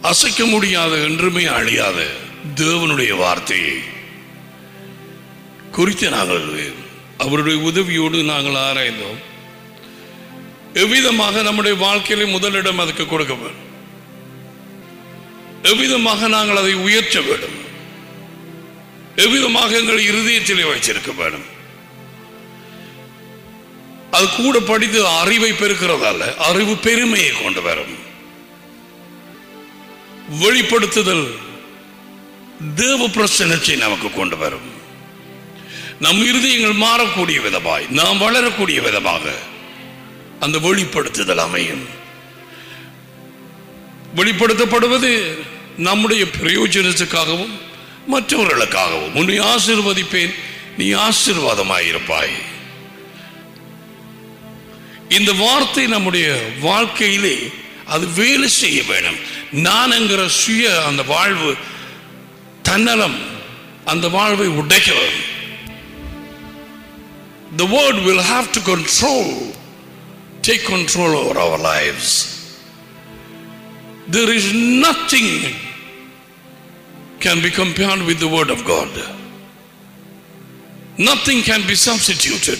அசைக்க முடியாத என்றுமே அழியாத தேவனுடைய வார்த்தையை குறித்து நாங்கள் அவருடைய உதவியோடு நாங்கள் ஆராய்ந்தோம் எவ்விதமாக நம்முடைய வாழ்க்கையில முதலிடம் அதுக்கு கொடுக்க வேண்டும் எவ்விதமாக நாங்கள் அதை உயர்த்த வேண்டும் எவ்விதமாக எங்கள் இருதயத்திலே வைச்சிருக்க வேண்டும் அது கூட படித்து அறிவை பெருக்கிறதால அறிவு பெருமையை கொண்டு வரும் வெளிப்படுத்துதல் தேவ பிரசனத்தை நமக்கு கொண்டு வரும் நம் இருதயங்கள் மாறக்கூடிய விதமாய் நாம் வளரக்கூடிய விதமாக அந்த வெளிப்படுத்துதல் அமையும் வெளிப்படுத்தப்படுவது நம்முடைய பிரயோஜனத்துக்காகவும் மற்றவர்களுக்காகவும் உன்னை ஆசிர்வதிப்பேன் நீ ஆசீர்வாதமாயிருப்பாய் இந்த வார்த்தை நம்முடைய வாழ்க்கையிலே அது வேலை செய்ய வேணும் நான் என்கிற சுய அந்த வாழ்வு தன்னலம் அந்த வாழ்வை உடைக்க வேண்டும் The word will have to control, take control over our lives. There is nothing can be compared with the word of God. Nothing can be substituted.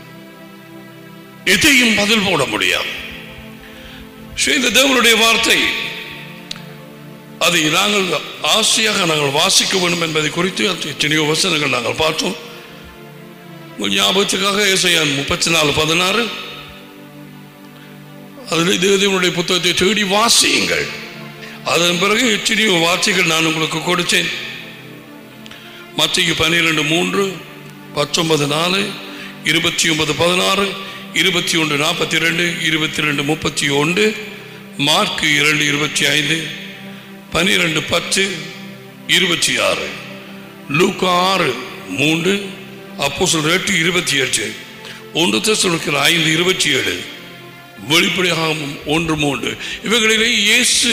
எதையும் பதில் போட முடியாது So, இந்த தேவனுடைய வார்த்தை அதை நாங்கள் ஆசையாக நாங்கள் வாசிக்க வேண்டும் என்பதை குறித்து எத்தனையோ வசனங்கள் நாங்கள் பார்த்தோம் உங்கள் ஞாபகத்துக்காக ஏசையான் முப்பத்தி நாலு பதினாறு அதில் தேவனுடைய புத்தகத்தை தேடி வாசியுங்கள் அதன் பிறகு எத்தனையோ வார்த்தைகள் நான் உங்களுக்கு கொடுத்தேன் மத்திய பன்னிரெண்டு மூன்று பத்தொன்பது நாலு இருபத்தி ஒன்பது பதினாறு இருபத்தி ஒன்று நாற்பத்தி ரெண்டு இருபத்தி ரெண்டு முப்பத்தி ஒன்று மார்க் இரண்டு இருபத்தி ஐந்து பன்னிரெண்டு பத்து இருபத்தி ஆறு லூக்கா ஆறு மூன்று அப்போ சொல்ற எட்டு இருபத்தி எட்டு ஒன்று தெசலோனிக்கர் ஐந்து இருபத்தி ஏழு வெளிப்படையாகவும் ஒன்று மூன்று இவைகளிலே இயேசு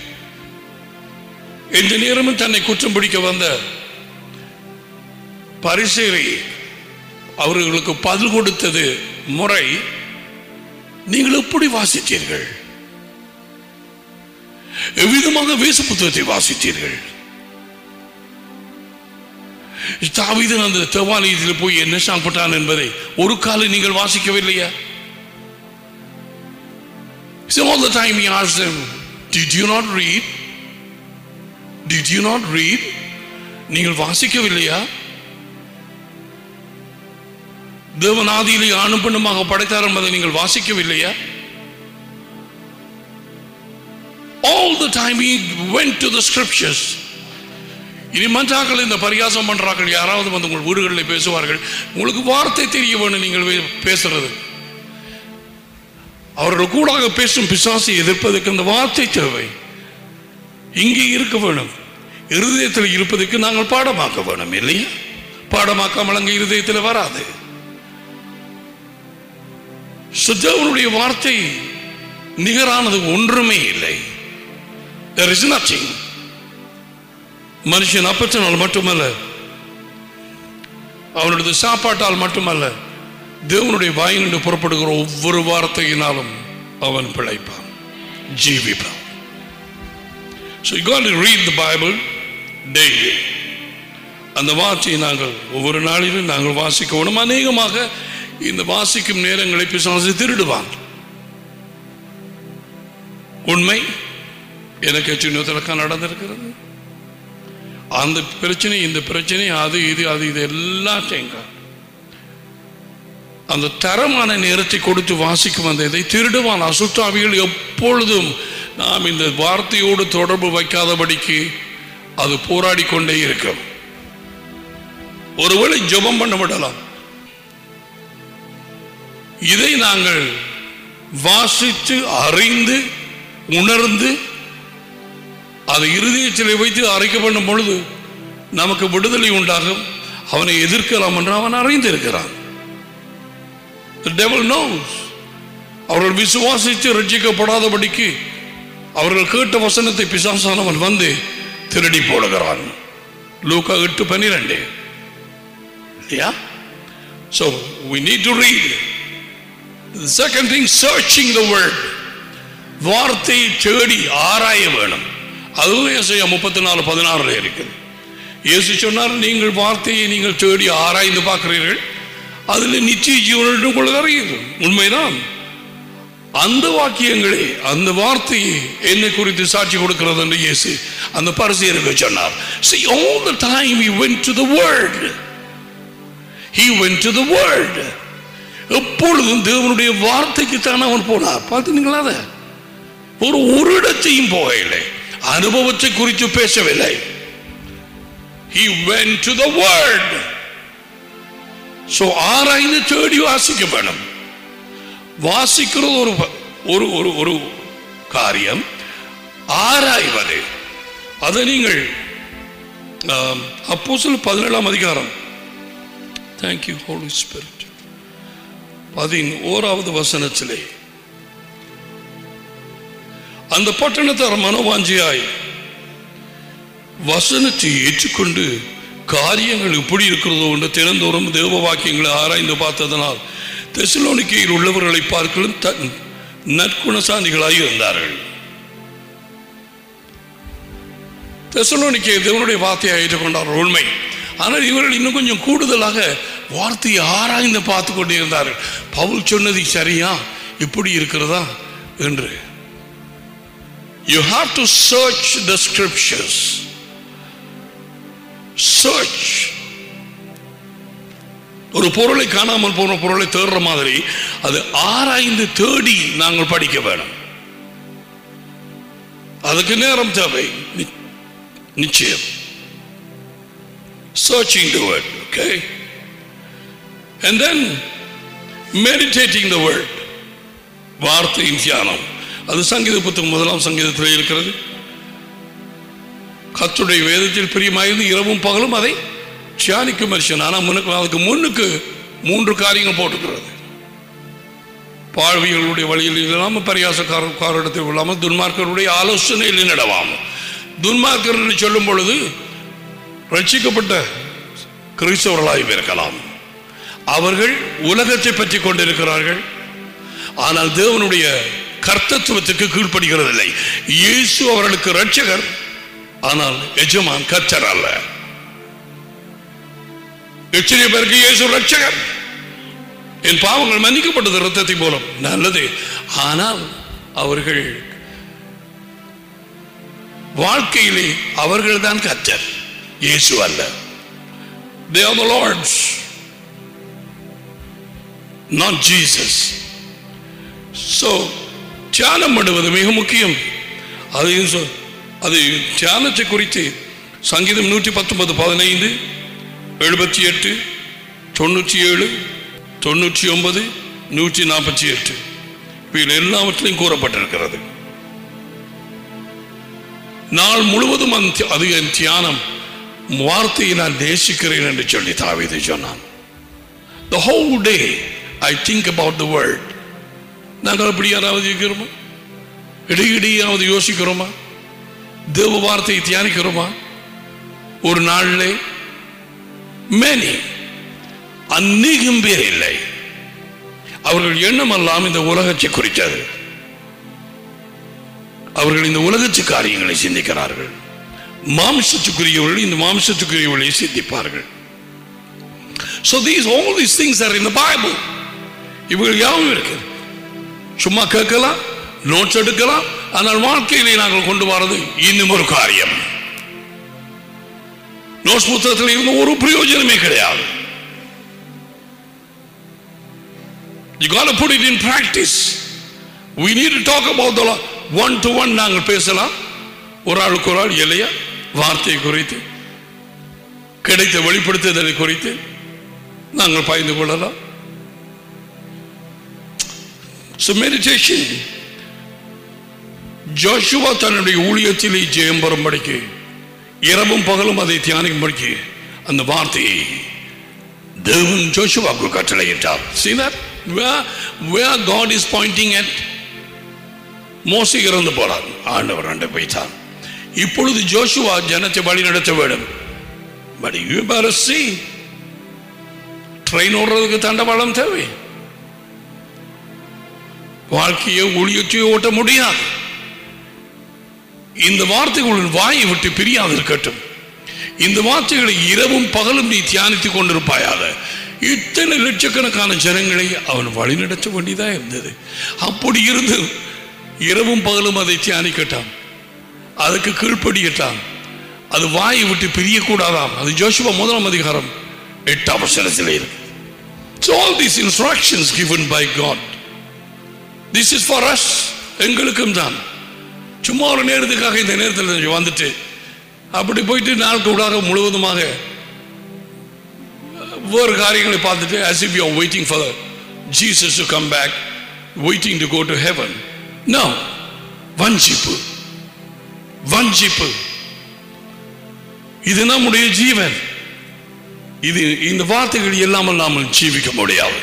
எந்த நேரமும் தன்னை குற்றம் பிடிக்க வந்த பரிசேரை அவர்களுக்கு பதில் கொடுத்தது முறை நீங்கள் எப்படி வாசித்தீர்கள் எவ்விதமாக வேச புத்தகத்தை வாசித்தீர்கள் தாவீதன் அந்த தேவாலயத்தில் போய் என்ன சாப்பிட்டான் என்பதை ஒரு காலம் நீங்கள் வாசிக்கவில்லையா So all the time he asked them, Did you not read? Did you not read? நீங்கள் வாசிக்கவில்லையா தேவன் ஆதியிலே ஆணும் பெண்ணுமாக படைத்தார் என்பதை நீங்கள் வாசிக்கவில்லையா All the time he went to the scriptures. இனி மற்றாக்கள் இந்த பரியாசம் பண்றார்கள் யாராவது வந்து உங்கள் வீடுகளில் பேசுவார்கள் உங்களுக்கு வார்த்தை தெரிய வேணும் நீங்கள் வே- பேசுறது அவர்கள் கூடாக பேசும் பிசாசை எதிர்ப்பதற்கு அந்த வார்த்தை தேவை இங்கே இருக்க வேணும் இருதயத்தில் இருப்பதற்கு நாங்கள் பாடமாக்க வேணும் இல்லையா பாடமாக்காமல் அங்கே இருதயத்தில் வராது சுத்தவனுடைய வார்த்தை நிகரானது ஒன்றுமே இல்லை There is nothing. மனுஷன் அப்பத்தினால் மட்டுமல்ல அவனுடைய சாப்பாட்டால் மட்டுமல்ல தேவனுடைய வாயிலிருந்து புறப்படுகிற ஒவ்வொரு வார்த்தையினாலும் அவன் பிழைப்பான் ஜீவிப்பான் So you got to read the Bible daily. அந்த வார்த்தையை நாங்கள் ஒவ்வொரு நாளிலும் நாங்கள் வாசிக்க வேணும் அநேகமாக இந்த வாசிக்கும் நேரங்களை பிசாசு திருடுவான் உண்மை எனக்கு சின்னத்திலக்கா நடந்திருக்கிறது அந்த பிரச்சனை இந்த பிரச்சனை அது இது அது இது எல்லாத்தையும் அந்த தரமான நேரத்தை கொடுத்து வாசிக்கும் அந்த இதை திருடுவான் அசுத்தாவிகள் எப்பொழுதும் நாம் இந்த வார்த்தையோடு தொடர்பு வைக்காதபடிக்கு அது போராடி கொண்டே இருக்கும் ஒருவேளை ஜெபம் பண்ண விடலாம் இதை நாங்கள் வாசித்து அறிந்து உணர்ந்து அதை இருதயத்தில் வைத்து அரைக்க பண்ணும் பொழுது நமக்கு விடுதலை உண்டாகும் அவனை எதிர்க்கலாம் என்று அவன் அறிந்திருக்கிறான் The devil knows அவர்கள் விசுவாசித்து ரட்சிக்கப்படாதபடிக்கு அவர்கள் கேட்ட வசனத்தை பிசாசானவன் வந்து திருடி போடுகிறான் லூக்கா எட்டு பன்னிரெண்டு இல்லையா So we need to read. The second thing, searching the word. வார்த்தையை தேடி ஆராய வேணும் அதுவும் ஏசையா முப்பத்தி நாலு பதினாறுல இருக்குது இயேசு சொன்னார் நீங்கள் வார்த்தையை நீங்கள் தேடி ஆராய்ந்து பார்க்கிறீர்கள் அதில் நிச்சய ஜீவன் உங்களுக்கு அறியுது உண்மைதான் அந்த வாக்கியங்களே அந்த வார்த்தையை என்னை குறித்து சாட்சி கொடுக்கிறது என்று இயேசு அந்த பரிசெயருக்கு சொன்னார் see all the time he went to the word he went to the word எப்பொழுதும் தேவனுடைய வார்த்தைக்கு தான் அவன் போனார் பார்த்தீங்களா அதை ஒரு ஒரு இடத்தையும் போகவில்லை அனுபவத்தை குறித்து பேசவில்லை he went to the word so ஆராய்ந்து தேடி வாசிக்க வேணும் வாசிக்கிறது ஒரு ஒரு ஒரு ஒரு காரியம் ஆராய்வது அதை நீங்கள் அப்போ சொல்ல பதினேழாம் அதிகாரம் தேங்க்யூ ஹோலி ஸ்பிரிட் பதின் ஓராவது வசனத்திலே அந்த பட்டணத்தார் மனவாஞ்சியாய் வசனத்தை ஏற்றுக்கொண்டு காரியங்கள் எப்படி இருக்கிறதோ என்று தினந்தோறும் தேவ வாக்கியங்களை ஆராய்ந்து பார்த்ததனால் தெசலோனிக்கையில் உள்ளவர்களை பார்க்கலும் த- நற்குணசாலிகளாய் இருந்தார்கள் தெசலோனிக்கை தேவனுடைய வார்த்தையை ஏற்றுக்கொண்டார்கள் உண்மை ஆனால் இவர்கள் இன்னும் கொஞ்சம் கூடுதலாக வார்த்தையை ஆராய்ந்து பார்த்து கொண்டே இருந்தார்கள் பவுல் சொன்னது சரியா இப்படி இருக்கிறதா என்று you have to search the scriptures search ஒரு பொருளை காணாமல் போன பொருளை தேடுற மாதிரி அது ஆராய்ந்து தேடி நாங்கள் படிக்க வேணும் அதுக்கு நேரம் தேவை நி- நிச்சயம் searching the word okay and then meditating the word வார்த்தையின் தியானம் அது சங்கீத புத்தகம் முதலாம் சங்கீதத்தில் இருக்கிறது கத்துடைய வேதத்தில் பிரியமாயிருந்து இரவும் பகலும் அதை தியானிக்கும் மனுஷன் ஆனால் முன்னுக்கு அதுக்கு முன்னுக்கு மூன்று காரியங்கள் போட்டுக்கிறது பாழ்விகளுடைய வழியில் இல்லாமல் பரியாசக்காரத்தில் இல்லாமல் துன்மார்க்கருடைய ஆலோசனையில் நடவாமல் துன்மார்க்கர் என்று சொல்லும் பொழுது ரட்சிக்கப்பட்ட கிறிஸ்தவர்களாய் இருக்கலாம் அவர்கள் உலகத்தை பற்றி கொண்டிருக்கிறார்கள் ஆனால் தேவனுடைய கர்த்தத்துவத்துக்கு கீழ்ப்படுகிறதில்லை இயேசு அவர்களுக்கு ரட்சகர் ஆனால் எஜமான் கர்த்தர் அல்ல எத்தனை பேருக்கு இயேசு ரட்சகர் என் பாவங்கள் மன்னிக்கப்பட்டது ரத்தத்தை மூலம் நல்லது ஆனால் அவர்கள் வாழ்க்கையிலே அவர்கள் தான் கர்த்தர் இயேசு அல்ல they are the lords not jesus so தியானம் பண்ணுவது மிக முக்கியம் அதையும் சொ- அது தியானத்தை குறித்து சங்கீதம் நூற்றி பத்தொன்பது பதினைந்து எழுபத்தி எட்டு தொண்ணூற்றி ஏழு தொண்ணூற்றி ஒன்பது நூற்றி நாற்பத்தி எட்டு இவையில் எல்லாவற்றிலையும் கூறப்பட்டிருக்கிறது நாள் முழுவதும் அந்த- அது என் தியானம் வார்த்தையை நான் நேசிக்கிறேன் என்று சொல்லி தாவீது சொன்னான் the whole day I think about the word நாங்கள் அப்படி யாராவது இருக்கிறோமா இடையிடையாவது யோசிக்கிறோமா தேவ வார்த்தையை தியானிக்கிறோமா ஒரு நாளிலே மேனி அநேகம் பேர் இல்லை அவர்கள் எண்ணமெல்லாம் இந்த உலகத்தை குறித்தது அவர்கள் இந்த உலகத்து காரியங்களை சிந்திக்கிறார்கள் மாம்சத்துக்குரியவர்கள் இந்த மாம்சத்துக்குரியவர்களை சிந்திப்பார்கள் So these all these things are in the Bible. இவர்கள் யாவும் இருக்கு சும்மா கேட்கலாம் நோட்ஸ் எடுக்கலாம் ஆனால் வாழ்க்கையிலே நாங்கள் கொண்டு வரது இன்னும் ஒரு காரியம் நோட்ஸ் புத்தகத்தில் இருந்து ஒரு பிரயோஜனமே கிடையாது You got to put it in practice. We need to talk about the law. one to one நாங்கள் பேசலாம் ஒரு ஆளுக்கு ஒரு ஆள் இல்லையா வார்த்தை குறித்து கிடைத்த வெளிப்படுத்துதலை குறித்து நாங்கள் பகிர்ந்து கொள்ளலாம் So meditation ஜோஷுவா தன்னுடைய ஊழியத்திலே ஜெயம் பெறும்படிக்கு இரவும் பகலும் அதை தியானிக்கும்படிக்கு அந்த வார்த்தையை தேவன் ஜோஷுவாக்கு கட்டளையிட்டார் See that? Where, where God is pointing at மோசி இறந்து போறார் ஆண்டவர் ஆண்டு போய்த்தான் இப்பொழுது ஜோஷுவா ஜனத்தை வழி நடத்த வேண்டும் பட் யூ பார சி ட்ரெயின் ஓடுறதுக்கு தண்டவாளம் தேவை வாழ்க்கையை ஊழியத்தையோ ஓட்ட முடியாது இந்த வார்த்தைகள் உன் வாயை விட்டு பிரியாது இருக்கட்டும் இந்த வார்த்தைகளை இரவும் பகலும் நீ தியானித்துக் கொண்டிருப்பாயாக இத்தனை லட்சக்கணக்கான ஜனங்களை அவன் வழிநடத்த வேண்டியதா இருந்தது அப்படி இருந்து இரவும் பகலும் அதை தியானிக்கட்டான் அதுக்கு கீழ்ப்படியட்டான் அது வாயை விட்டு பிரியக்கூடாதாம் அது ஜோஷுவா முதலாம் அதிகாரம் எட்டாம் வசனத்தில் இருக்கு So all these instructions given by God this is for us எங்களுக்கும் தான் சும்மா ஒரு நேரத்துக்காக இந்த நேரத்தில் வந்துட்டு அப்படி போயிட்டு நாள் கூடாக முழுவதுமாக வேறு காரியங்களை பார்த்துட்டு as if you are waiting for Jesus to come back waiting to go to heaven no வஞ்சிப்பு வஞ்சிப்பு இது நம்முடைய ஜீவன் இது இந்த வார்த்தைகள் இல்லாமல் நாம் ஜீவிக்க முடியாது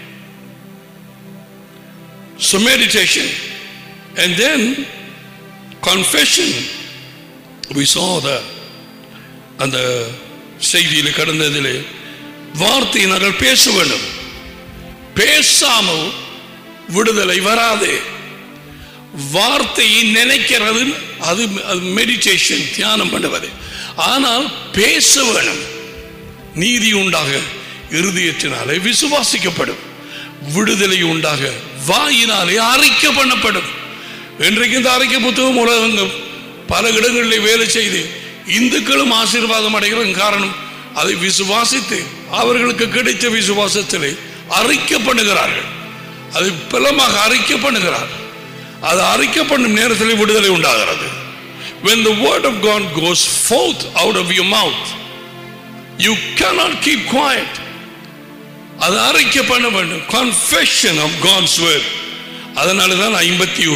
So meditation and then confession we saw the அந்த செய்தியில் கடந்ததிலே வார்த்தையை நாங்கள் பேச வேண்டும் பேசாமல் விடுதலை வராது வார்த்தையை நினைக்கிறது அது மெடிடேஷன் தியானம் பண்ணுவது ஆனால் பேச வேணும் நீதி உண்டாக இருதயத்தினாலே விசுவாசிக்கப்படும் விடுதலை உண்டாக வாயினாலே அறிக்கை பண்ணப்படும் இன்றைக்கு இந்த அறிக்கை புத்தகம் உலகங்கள் பல இடங்களிலே வேலை செய்து இந்துக்களும் ஆசீர்வாதம் அடைகிறது காரணம் அதை விசுவாசித்து அவர்களுக்கு கிடைத்த விசுவாசத்திலே அறிக்கை பண்ணுகிறார்கள் அதை பலமாக அறிக்கை பண்ணுகிறார் அது அறிக்கை பண்ணும் நேரத்தில் விடுதலை உண்டாகிறது when the word of God goes forth out of your mouth you cannot keep quiet அது அறிக்கை பண்ண வேண்டும் confession of God's word அதனால தான் ஐம்பத்தி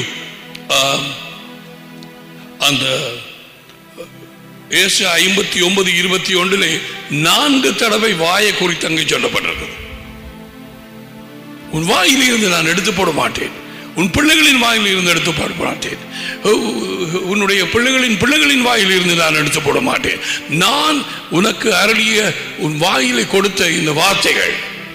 அந்த ஏசு ஐம்பத்தி ஒன்பது இருபத்தி ஒன்றிலே நான்கு தடவை வாயை குறித்து அங்கே சொல்லப்பட்டிருக்கிறது உன் வாயில் இருந்து நான் எடுத்து போட மாட்டேன் உன் பிள்ளைகளின் வாயில் இருந்து எடுத்து போட மாட்டேன் உன்னுடைய பிள்ளைகளின் பிள்ளைகளின் வாயில் இருந்து நான் எடுத்து போட மாட்டேன் நான் உனக்கு அருளிய உன் வாயிலை கொடுத்த இந்த வார்த்தைகள்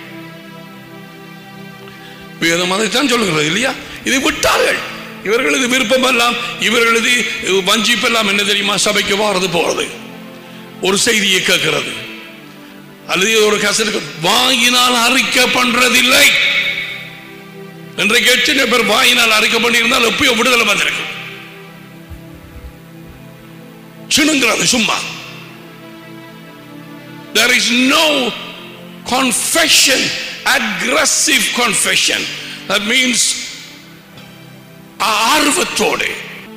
வேதம் அதைத்தான் சொல்லுகிறது இல்லையா இதை விட்டார்கள் இவர்களது விருப்பம் எல்லாம் இவர்களது வஞ்சிப்பெல்லாம் என்ன தெரியுமா சபைக்கு வாரது போறது ஒரு செய்தியை கேட்கிறது அல்லது ஒரு கசருக்கு வாயினால் அறிக்கை பண்றதில்லை இன்றைக்கு எத்தனை பேர் வாயினால் அறிக்கை பண்ணியிருந்தால் எப்பயோ விடுதலை வந்திருக்கு சிணுங்கிறது சும்மா there is no confession aggressive confession that means ஆர்வத்தோடு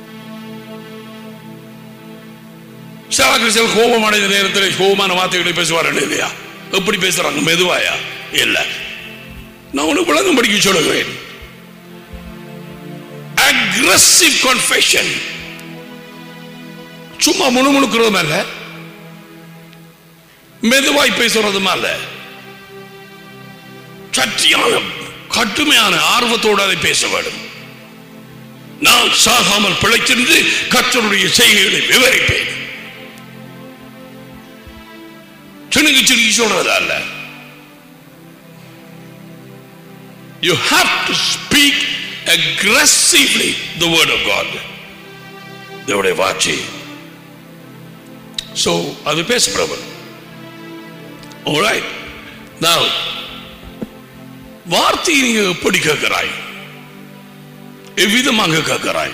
சில கிறிஸ்தவர்கள் கோபம் அடைந்த நேரத்தில் கோபமான வார்த்தைகளை பேசுவார்கள் இல்லையா எப்படி பேசுறாங்க மெதுவாயா இல்ல நான் உனக்கு விளங்கம் படிக்க சொல்லுகிறேன் aggressive confession சும்மா முணுமுணுக்கிறதும் அல்ல மெதுவாய் பேசுறதும் அல்ல சத்தியான கட்டுமையான ஆர்வத்தோடு அதை பேச வேண்டும் நான் சாகாமல் பிழைத்திருந்து கத்தருடைய செய்கைகளை விவரிப்பேன் சினுங்கி சினுங்கி சொல்றது அல்ல You have to speak aggressively the word of God. தேவடைய வாட்சி ஸோ அது பேசப்படுவது Alright. Now, வார்த்தையை நீங்க எப்படி கேட்கிறாய் எவ்விதமாக கேட்கிறாய்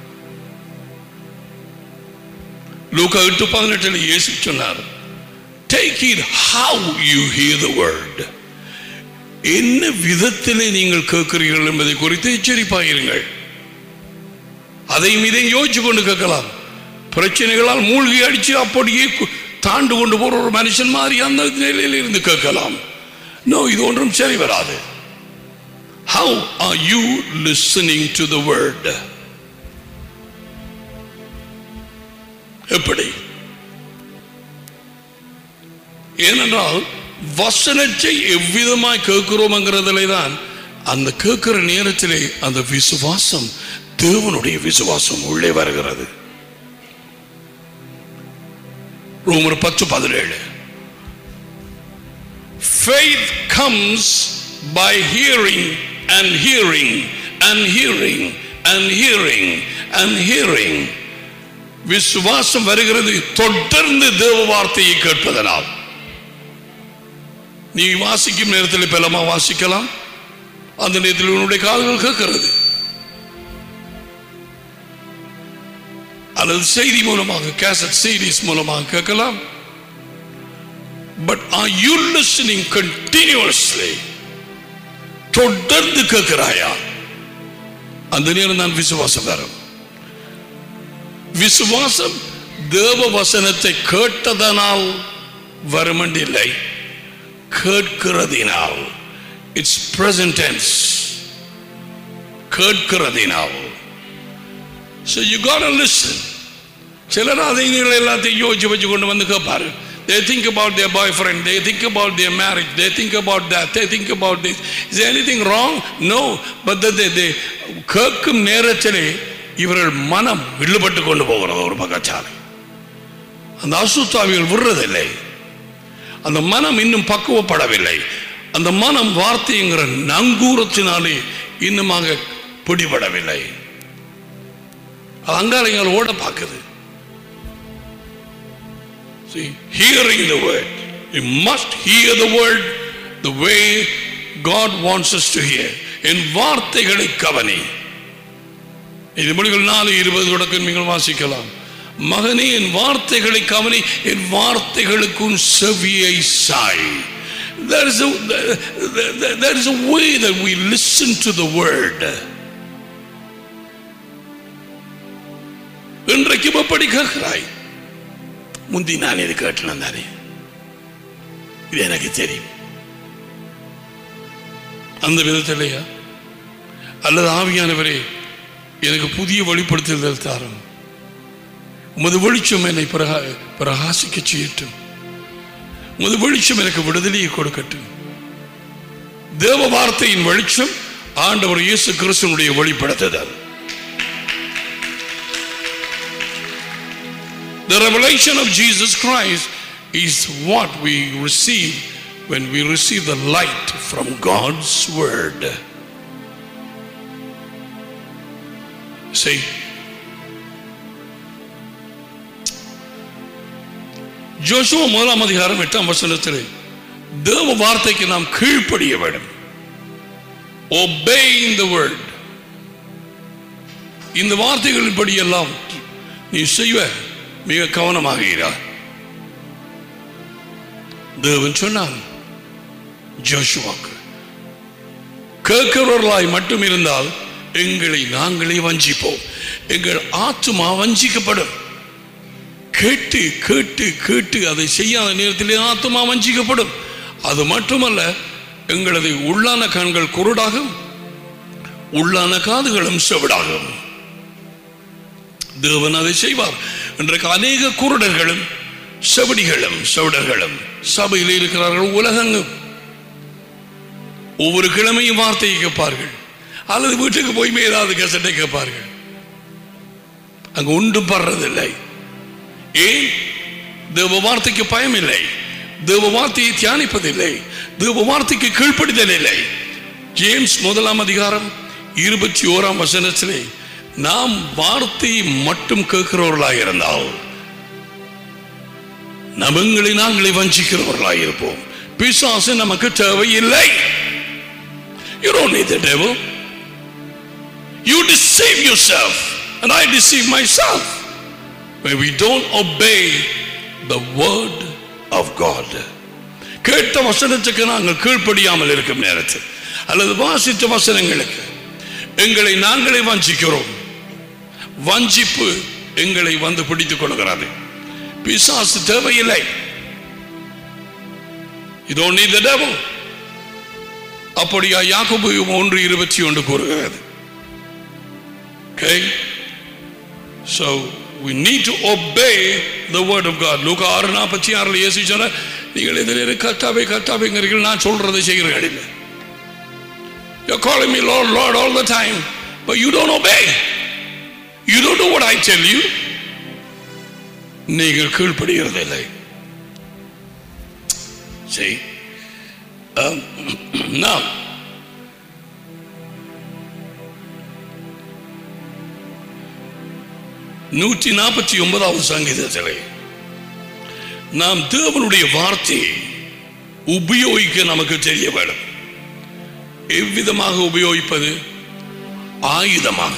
லூக்கா எட்டு பதினெட்டில் இயேசு சொன்னார் take heed how you hear the word என்ன விதத்திலே நீங்கள் கேட்கிறீர்கள் என்பதை குறித்து எச்சரிப்பாயிருங்கள் அதையும் இதையும் யோசிச்சு கொண்டு கேட்கலாம் பிரச்சனைகளால் மூழ்கி அடிச்சு அப்படியே கு- தாண்டு கொண்டு போற ஒரு மனுஷன் மாதிரி அந்த நிலையில் இருந்து கேட்கலாம் நோ இது ஒன்றும் சரி வராது how are you listening to the word எப்படி ஏனென்றால் வசனத்தை எவ்விதமாய் கேட்கிறோம்ங்கிறதுல தான் அந்த கேட்கிற நேரத்திலே அந்த விசுவாசம் தேவனுடைய விசுவாசம் உள்ளே வருகிறது ரோமர் பத்து பதினேழு faith comes by hearing and hearing and hearing and hearing and hearing விசுவாசம் வருகிறது தொடர்ந்து தேவ வார்த்தையை கேட்பதனால் நீ வாசிக்கும் நேரத்தில் பலமா வாசிக்கலாம் அந்த நேரத்தில் உன்னுடைய காதுகள் கேட்கிறது அல்லது செய்தி மூலமாக கேசட் செய்திஸ் மூலமாக கேட்கலாம் but are you listening continuously தொடர்ந்து கேட்கிறாயா அந்த நேரம் தான் விசுவாசம் வரும் விசுவாசம் தேவ வசனத்தை கேட்டதனால் வருமண்டில்லை கேட்கிறதினால் இட்ஸ் பிரசன்ட் டென்ஸ் கேட்கிறதினால் So you gotta listen. சிலர் அதை நீங்கள் எல்லாத்தையும் யோசிச்சு வச்சு கொண்டு வந்து கேட்பாரு they think about their boyfriend they think about their marriage they think about that they think about this is there anything wrong no but that they, they கேட்கும் நேரத்திலே இவர்கள் மனம் வில்லுபட்டு கொண்டு போகிறது ஒரு பக்கச்சாலை அந்த அசுத்தாவிகள் விடுறதில்லை அந்த மனம் இன்னும் பக்குவப்படவில்லை அந்த மனம் வார்த்தைங்கிற நங்கூரத்தினாலே இன்னுமாக பிடிபடவில்லை அது அங்காலங்கள் ஓட பார்க்குது See, hearing the word. You must hear the word the way God wants us to hear. என் வார்த்தைகளை கவனி இது மொழிகள் நாலு இருபது தொடக்கம் நீங்கள் வாசிக்கலாம் மகனே என் வார்த்தைகளை கவனி என் வார்த்தைகளுக்கும் செவியை Sai There is, a, there, there is a way that we listen to the word. இன்றைக்கும் எப்படி கேட்கிறாய் முந்தி நான் இது கேட்டேன் தானே இது எனக்கு தெரியும் அந்த விதத்திலையா அல்லது ஆவியானவரே எனக்கு புதிய வெளிப்படுத்துதல் தாரும் உமது வெளிச்சம் என்னை பிரகா பிரகாசிக்க செய்யட்டும் உமது வெளிச்சம் எனக்கு விடுதலையை கொடுக்கட்டும் தேவ வார்த்தையின் வெளிச்சம் ஆண்டவர் இயேசு கிறிஸ்துவனுடைய வெளிப்படுத்துதல் The revelation of Jesus Christ is what we receive when we receive the light from God's Word. See, ஜோஷுவ முதலாம் அதிகாரம் எட்டாம் வசனத்திலே தேவ வார்த்தைக்கு நாம் கீழ்ப்படிய வேண்டும் obeying the word இந்த வார்த்தைகளின்படி எல்லாம் நீ செய்வ மிக கவனமாக இரா தேவன் சொன்னான் ஜோஷுவாக்கு கேட்கிறவர்களாய் மட்டும் இருந்தால் எங்களை நாங்களே வஞ்சிப்போம் எங்கள் ஆத்துமா வஞ்சிக்கப்படும் கேட்டு கேட்டு கேட்டு அதை செய்யாத நேரத்திலே ஆத்துமா வஞ்சிக்கப்படும் அது மட்டுமல்ல எங்களது உள்ளான கண்கள் குருடாகும் உள்ளான காதுகளும் செவிடாகும் தேவன் அதை செய்வார் இன்றைக்கு அநேக குருடர்களும் செவடிகளும் செவிடர்களும் சபையில் இருக்கிறார்கள் உலகங்கும் ஒவ்வொரு கிழமையும் வார்த்தையை கேட்பார்கள் அல்லது வீட்டுக்கு போய் ஏதாவது கசட்டை கேட்பார்கள் அங்கு உண்டு படுறதில்லை ஏன் தேவ வார்த்தைக்கு பயம் இல்லை தேவ வார்த்தையை தியானிப்பதில்லை தேவ வார்த்தைக்கு கீழ்ப்படிதல் இல்லை ஜேம்ஸ் முதலாம் அதிகாரம் இருபத்தி ஓராம் வசனத்திலே நாம் வார்த்தையை மட்டும் கேட்கிறவர்களாக இருந்தால் நபங்களை நாங்களே வஞ்சிக்கிறவர்களாக இருப்போம் பிசாசு நமக்கு தேவையில்லை You don't need the devil. You deceive yourself, and I deceive myself when we don't obey the word of God. கேட்ட வசனத்துக்கு நாங்கள் கீழ்ப்படியாமல் இருக்கும் நேரத்தில் அல்லது வாசித்த வசனங்களுக்கு எங்களை நாங்களே வஞ்சிக்கிறோம் வஞ்சிப்பு எங்களை வந்து பிடித்துக் கொள்கிறது பிசாசு தேவையில்லை You don't need the devil. அப்படியா யாக்கோபு ஒன்று இருபத்தி ஒன்று கூறுகிறது Okay? So we need to obey the word of God. லூக்கா ஆறு நாற்பத்தி ஆறுல இயேசு சொன்னார் நீங்கள் எதிரே கத்தாவே கத்தாவேங்கிறீர்கள் நான் சொல்றதை செய்கிறீர்கள் இல்லை You're calling me Lord, Lord all the time, but you don't obey. You don't do what I tell you. நீங்கள் கீழ்ப்படுகிறதில்லை See? Um, now, நூற்றி நாற்பத்தி ஒன்பதாவது சங்கீதத்திலே நாம் தேவனுடைய வார்த்தையை உபயோகிக்க நமக்கு தெரிய வேண்டும் எவ்விதமாக உபயோகிப்பது ஆயுதமாக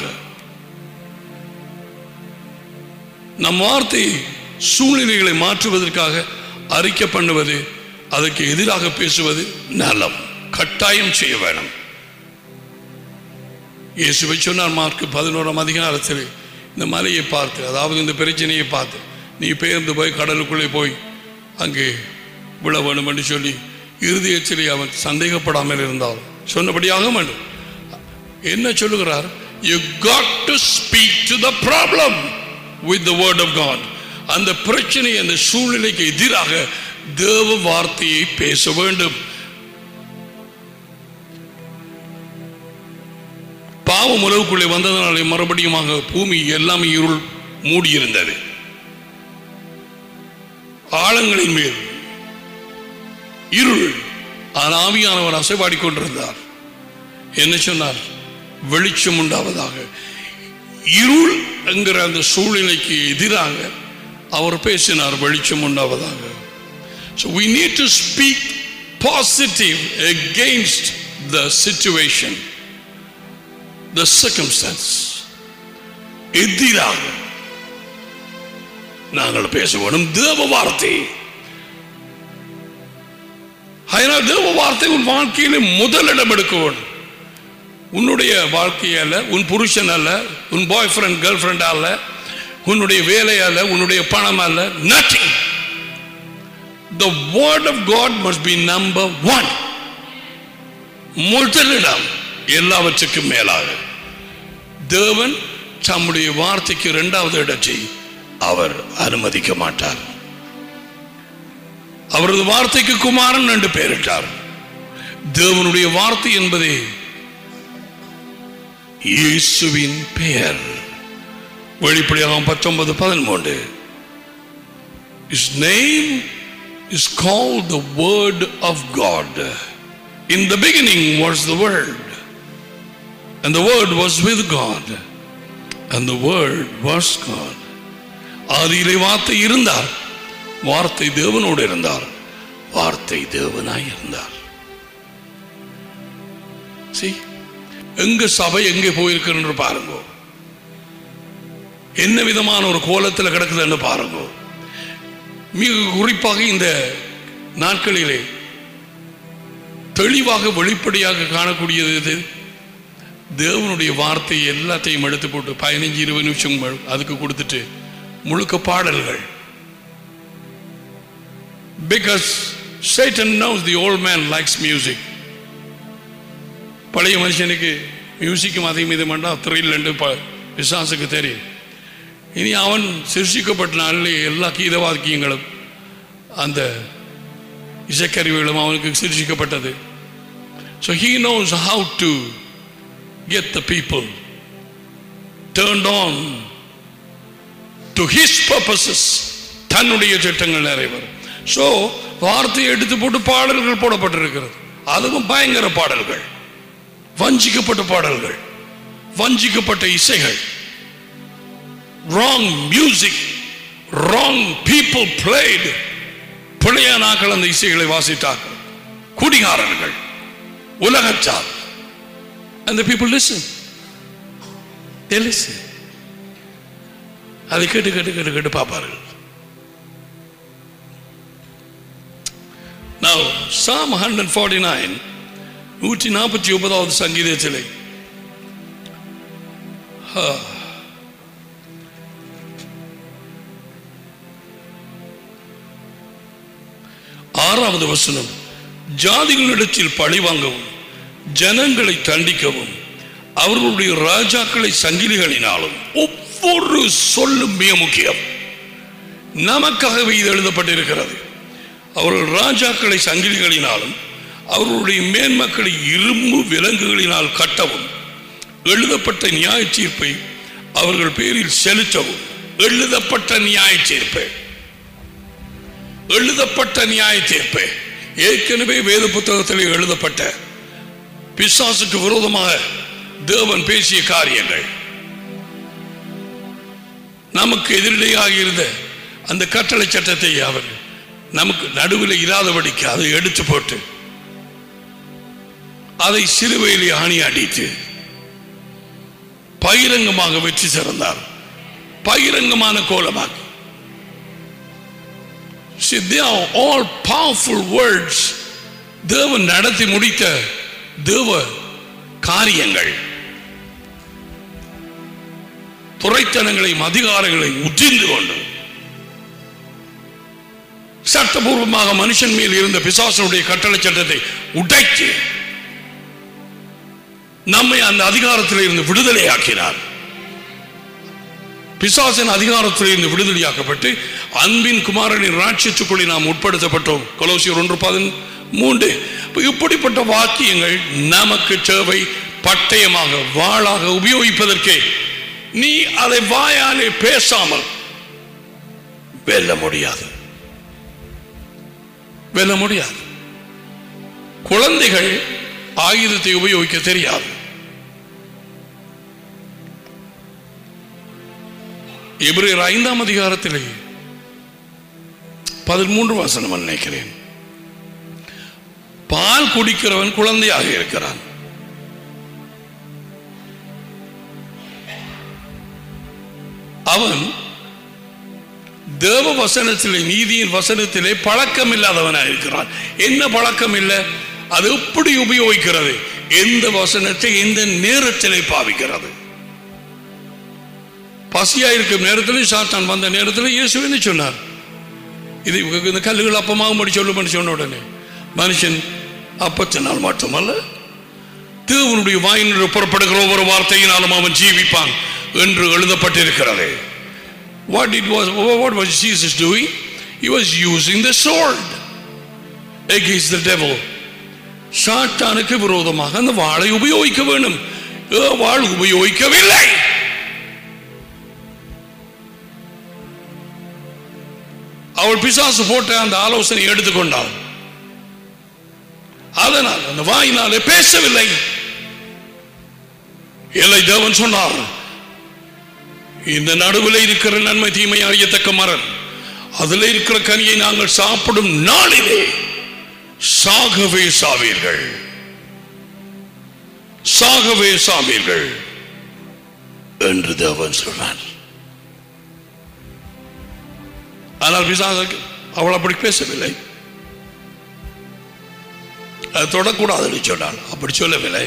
நம் வார்த்தை சூழ்நிலைகளை மாற்றுவதற்காக அறிக்கை பண்ணுவது அதற்கு எதிராக பேசுவது நலம் கட்டாயம் செய்ய வேணும் இயேசுவை சொன்னார் மார்க்கு பதினோராம் அதிகாரத்தில் இந்த மலையை பார்த்து அதாவது இந்த பிரச்சனையை பார்த்து நீ பெயர்ந்து போய் கடலுக்குள்ளே போய் அங்கே விழ வேண்டும் என்று சொல்லி இறுதியச்சிலே அவன் சந்தேகப்படாமல் இருந்தால் சொன்னபடியாக வேண்டும் என்ன சொல்லுகிறார் you got to speak to the problem with the word of God அந்த பிரச்சனை அந்த சூழ்நிலைக்கு எதிராக தேவ வார்த்தையை பேச வேண்டும் பாவம் உலகுக்குள்ளே வந்ததனாலே மறுபடியுமாக பூமி எல்லாமே இருள் மூடியிருந்தது ஆழங்களின் மேல் இருள் ஆனால் ஆவியானவர் அசைபாடிக் கொண்டிருந்தார் என்ன சொன்னார் வெளிச்சம் உண்டாவதாக இருள் என்கிற அந்த சூழ்நிலைக்கு எதிராக அவர் பேசினார் வெளிச்சம் உண்டாவதாக So we need to speak positive against the situation, the circumstance. எதிராக நாங்கள் பேச வேணும் தேவ வார்த்தை அதனால் தேவ வார்த்தை உன் வாழ்க்கையில முதலிடம் எடுக்க வேண்டும் உன்னுடைய வாழ்க்கை அல்ல உன் புருஷன் அல்ல உன் பாய் ஃப்ரெண்ட் கேர்ள் ஃப்ரெண்ட் அல்ல உன்னுடைய வேலை அல்ல உன்னுடைய பணம் அல்ல nothing the word of God must be number one முதலிடம் எல்லாவற்றுக்கும் மேலாக தேவன் தம்முடைய வார்த்தைக்கு இரண்டாவது இடத்தை அவர் அனுமதிக்க மாட்டார் அவரது வார்த்தைக்கு குமாரன் என்று பெயரிட்டார் தேவனுடைய வார்த்தை என்பதே இயேசுவின் பெயர் வெளிப்படையாக பத்தொன்பது பதிமூன்று His name is called the Word of God. In the beginning was the Word, and the Word was with God, and the Word was God. ஆதியிலே வார்த்தை இருந்தார் வார்த்தை தேவனோடு இருந்தார் வார்த்தை தேவனாய் இருந்தார் See? எங்க சபை எங்கே போயிருக்குன்னு பாருங்க என்ன விதமான ஒரு கோலத்தில் கிடக்குதுன்னு பாருங்க மிக குறிப்பாக இந்த நாட்களிலே தெளிவாக வெளிப்படையாக காணக்கூடியது இது தேவனுடைய வார்த்தை எல்லாத்தையும் எடுத்து போட்டு பதினஞ்சு இருபது நிமிஷம் அதுக்கு கொடுத்துட்டு முழுக்க பாடல்கள் because Satan knows the old man likes music பழைய மனுஷனுக்கு மியூசிக்கும் அதையும் இது பண்ணா த்ரில் ப விசாசுக்கு தெரியும் இனி அவன் சிருஷிக்கப்பட்ட நாளிலே எல்லா கீத வாக்கியங்களும் அந்த இசைக்கருவிகளும் அவனுக்கு சிருஷிக்கப்பட்டது so he knows how to get the people turned on to his purposes தன்னுடைய திட்டங்கள் நிறைவேறும் ஸோ வார்த்தையை எடுத்து போட்டு பாடல்கள் போடப்பட்டிருக்கிறது அதுவும் பயங்கர பாடல்கள் வஞ்சிக்கப்பட்ட பாடல்கள் வஞ்சிக்கப்பட்ட இசைகள் wrong music wrong people played பிள்ளையானாக்கள் அந்த இசைகளை வாசித்தார்கள் குடிகாரர்கள் உலகச்சார் அந்த பீப்புள் லிசன் they listen அதை கேட்டு கேட்டு கேட்டு கேட்டு பார்ப்பார்கள் Now, Psalm 149 நூற்றி நாற்பத்தி ஒன்பதாவது சங்கீதத்திலே ஆ. ஆறாவது வசனம் ஜாதிகளிடத்தில் பழி வாங்கவும் ஜனங்களை தண்டிக்கவும் அவர்களுடைய ராஜாக்களை சங்கிலிகளினாலும் ஒவ்வொரு சொல்லும் மிக முக்கியம் நமக்காகவே இது எழுதப்பட்டிருக்கிறது அவர்கள் ராஜாக்களை சங்கிலிகளினாலும் அவர்களுடைய மேன்மக்களை இரும்பு விலங்குகளினால் கட்டவும் எழுதப்பட்ட நியாய தீர்ப்பை அவர்கள் பேரில் செலுத்தவும் எழுதப்பட்ட நியாய தீர்ப்பு எழுதப்பட்ட நியாய தீர்ப்பு ஏற்கனவே வேத புத்தகத்தில் எழுதப்பட்ட பிசாசுக்கு விரோதமாக தேவன் பேசிய காரியங்கள் நமக்கு எதிரிடையாக இருந்த அந்த கட்டளை சட்டத்தை அவர் நமக்கு நடுவில் இராதபடிக்கு அதை எடுத்து போட்டு அதை சிலுவையிலே ஆணி அடித்து பகிரங்கமாக வெற்றி சிறந்தார் பகிரங்கமான கோலமாக See, they are all powerful words தேவன் நடத்தி முடித்த தேவ காரியங்கள் துறைத்தனங்களையும் அதிகாரங்களையும் உற்றிந்து கொண்டு சட்டபூர்வமாக மனுஷன் மேல் இருந்த பிசாசனுடைய கட்டளை சட்டத்தை உடைத்து நம்மை அந்த அதிகாரத்தில் இருந்து விடுதலையாக்கினார் பிசாசின் அதிகாரத்தில் இருந்து விடுதலையாக்கப்பட்டு அன்பின் குமாரனின் ராட்சியத்துக்குள்ளே நாம் உட்படுத்தப்பட்டோம் கொலோசியர் ஒன்று பதிமூன்று இப்படிப்பட்ட வாக்கியங்கள் நமக்கு தேவை பட்டயமாக வாளாக உபயோகிப்பதற்கே நீ அதை வாயாலே பேசாமல் வெல்ல முடியாது வெல்ல முடியாது குழந்தைகள் ஆயுதத்தை உபயோகிக்க தெரியாது எபிரேயர் ஐந்தாம் அதிகாரத்திலே பதிமூன்று வசனம் நினைக்கிறேன் பால் குடிக்கிறவன் குழந்தையாக இருக்கிறான் அவன் தேவ வசனத்திலே நீதியின் வசனத்திலே பழக்கம் இல்லாதவனாக இருக்கிறான் என்ன பழக்கம் இல்லை அது எப்படி உபயோகிக்கிறது எந்த வசனத்தை எந்த நேரத்திலே பாவிக்கிறது பசியா இருக்கும் நேரத்தில் சாத்தான் வந்த நேரத்தில் இயேசு என்ன சொன்னார் இது இந்த கல்லுகள் அப்பமாக முடி சொல்லும் சொன்ன உடனே மனுஷன் அப்பத்தினால் மட்டுமல்ல தேவனுடைய வாயினுடைய புறப்படுகிற ஒவ்வொரு வார்த்தையினாலும் அவன் ஜீவிப்பான் என்று எழுதப்பட்டிருக்கிறது What it was what was Jesus doing? He was using the sword against the devil. சாத்தானுக்கு விரோதமாக அந்த வாளை உபயோகிக்க வேண்டும் வாள் உபயோகிக்கவில்லை அவள் பிசாசு போட்ட அந்த ஆலோசனை எடுத்துக்கொண்டாள் அதனால் அந்த வாயினாலே பேசவில்லை இல்லை தேவன் சொன்னார் இந்த நடுவில் இருக்கிற நன்மை தீமை அறியத்தக்க மரம் அதில் இருக்கிற கனியை நாங்கள் சாப்பிடும் நாளிலே சாகவே சாவீர்கள் சாகவே சாவீர்கள் என்று தேவன் சொன்னார் ஆனால் பிசாசுக்கு அவள் அப்படி பேசவில்லை அது தொடக்கூடாதுன்னு சொன்னாள் அப்படி சொல்லவில்லை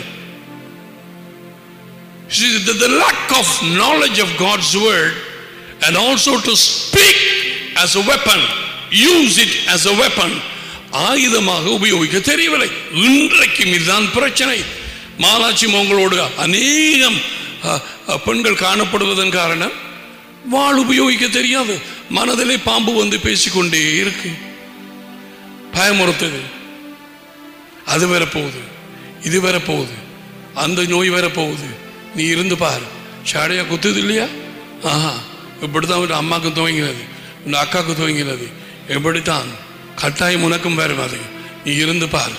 See, the, the lack of knowledge of God's word and also to speak as a weapon, use it as a weapon, ஆயுதமாக உபயோகிக்க தெரியவில்லை இன்றைக்கும் இதுதான் பிரச்சனை மாலாட்சி மங்களோடு அநேகம் அ, அ, பெண்கள் காணப்படுவதன் காரணம் வாழ் உபயோகிக்க தெரியாது மனதிலே பாம்பு வந்து பேசிக்கொண்டே இருக்கு பயமுறுத்துது அது வேற போகுது இது வேற போகுது அந்த நோய் வேற போகுது நீ இருந்து பாரு ஷாடையா குத்துது இல்லையா ஆஹா இப்படித்தான் உன் அம்மாவுக்கு துவங்கினது உன் அக்காவுக்கு துவங்கினது எப்படித்தான் கட்டாயம் உனக்கும் வரும் அது நீ இருந்து பார்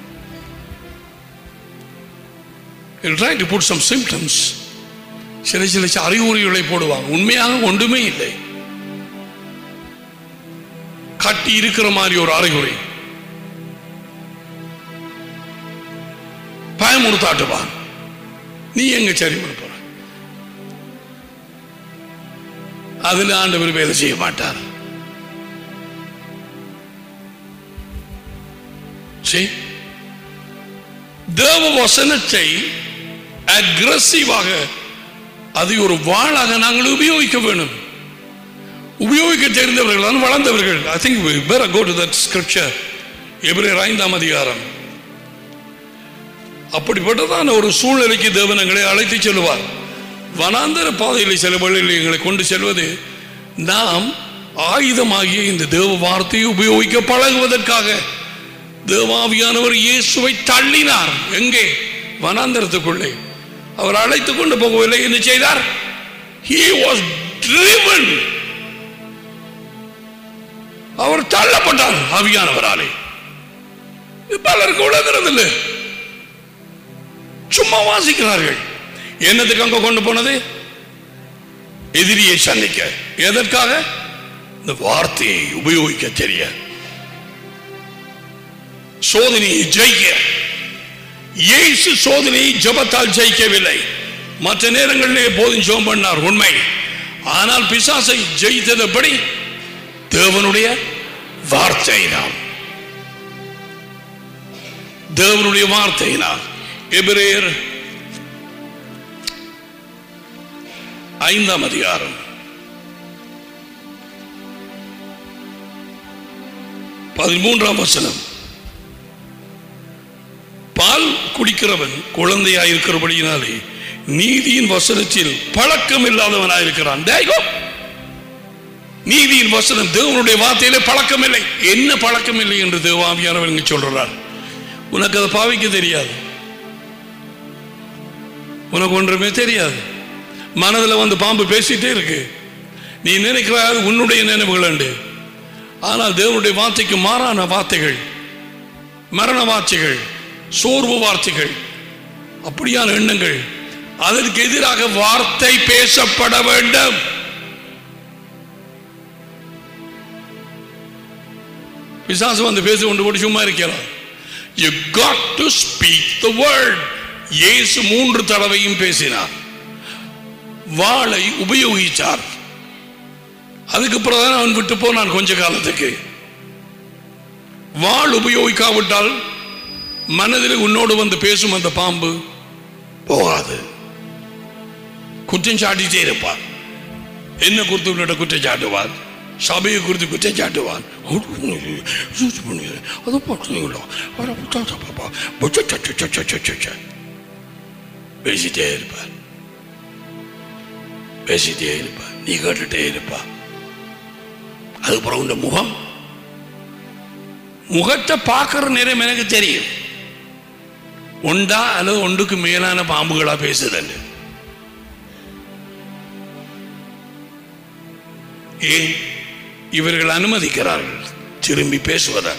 trying to put some symptoms சில சில அறிகுறிகளை போடுவாங்க உண்மையாக ஒன்றுமே இல்லை கட்டி இருக்கிற மாதிரி ஒரு அறிகுறி பயமுறுத்தாட்டுவான் நீ எங்க சரி பண்ண போற அதுல ஆண்டவர் வேலை செய்ய மாட்டார் See? தேவ வசனத்தை அக்ரஸிவாக அதை ஒரு வாளாக நாங்கள் உபயோகிக்க வேணும் உபயோகிக்க தெரிந்தவர்கள் தான் வளர்ந்தவர்கள் I think better go to that scripture எபிரேயர் ஐந்தாம் அதிகாரம் அப்படிப்பட்டதான ஒரு சூழ்நிலைக்கு தேவன் எங்களை அழைத்து செல்வார் வனாந்தர பாதையில் சில வழியில் எங்களை கொண்டு செல்வது நாம் ஆயுதமாகிய இந்த தேவ வார்த்தையை உபயோகிக்க பழகுவதற்காக தேவாவியானவர் இயேசுவை தள்ளினார் எங்கே வனாந்தரத்துக்குள்ளே அவர் அழைத்து கொண்டு போகவில்லை என்ன செய்தார் he was driven அவர் தள்ளப்பட்டார் ஆவியானவராலே இது பலருக்கு உலகிறது இல்லை சும்மா வாசிக்கிறார்கள் என்னத்துக்கு அங்க கொண்டு போனது எதிரியை சந்திக்க எதற்காக இந்த வார்த்தையை உபயோகிக்க தெரிய சோதனையை ஜெயிக்க இயேசு சோதனையை ஜபத்தால் ஜெயிக்கவில்லை மற்ற நேரங்களிலே போதும் ஜோம் பண்ணார் உண்மை ஆனால் பிசாசை ஜெயித்ததுபடி தேவனுடைய வார்த்தையினால் தேவனுடைய வார்த்தையினால் எபிரேயர் ஐந்தாம் அதிகாரம் பதிமூன்றாம் வசனம் பால் குடிக்கிறவன் குழந்தையாய் இருக்கிறபடியினாலே நீதியின் வசனத்தில் பழக்கம் இல்லாதவனாயிருக்கிறான் There you go. நீதியின் வசனம் தேவனுடைய வார்த்தையிலே பழக்கம் இல்லை என்ன பழக்கம் இல்லை என்று தேவாவியானவர் இங்கு சொல்றார் உனக்கு அதை பாவிக்க தெரியாது உனக்கு ஒன்றுமே தெரியாது மனதில் வந்து பாம்பு பேசிட்டே இருக்கு நீ நினைக்கிறாய் உன்னுடைய நினைவுகள் உண்டு ஆனால் தேவனுடைய வார்த்தைக்கு மாறான வார்த்தைகள் மரண வார்த்தைகள் சோர்வு வார்த்தைகள் அப்படியான எண்ணங்கள் அதற்கு எதிராக வார்த்தை பேசப்பட வேண்டும் பிசாசு வந்து பேசி கொண்டு போட்டு சும்மா இருக்கிறார் you got to speak the word இயேசு மூன்று தடவையும் பேசினார் வாளை உபயோகிச்சார் அதுக்கு பிறகு அவன் விட்டு போனான் கொஞ்ச காலத்துக்கு வாள் உபயோகிக்காவிட்டால் மனதில் உன்னோடு வந்து பேசும் அந்த பாம்பு போகாது குற்றம் சாட்டிட்டே இருப்பார் என்ன குறித்து உன்னோட குற்றம் சாட்டுவார் சபையை குறித்து குற்றம் சாட்டுவார் அது பார்த்தீங்களா பேசிட்டே இருப்பார் பேசிட்டே இருப்பார் நீ கேட்டுட்டே இருப்பா அதுக்கப்புறம் உங்க முகம் முகத்தை பார்க்கிற நேரம் எனக்கு தெரியும் ஒண்டா அல்லது ஒன்றுக்கு மேலான பாம்புகளா பேசுதல் ஏன் இவர்கள் அனுமதிக்கிறார்கள் திரும்பி பேசுவதால்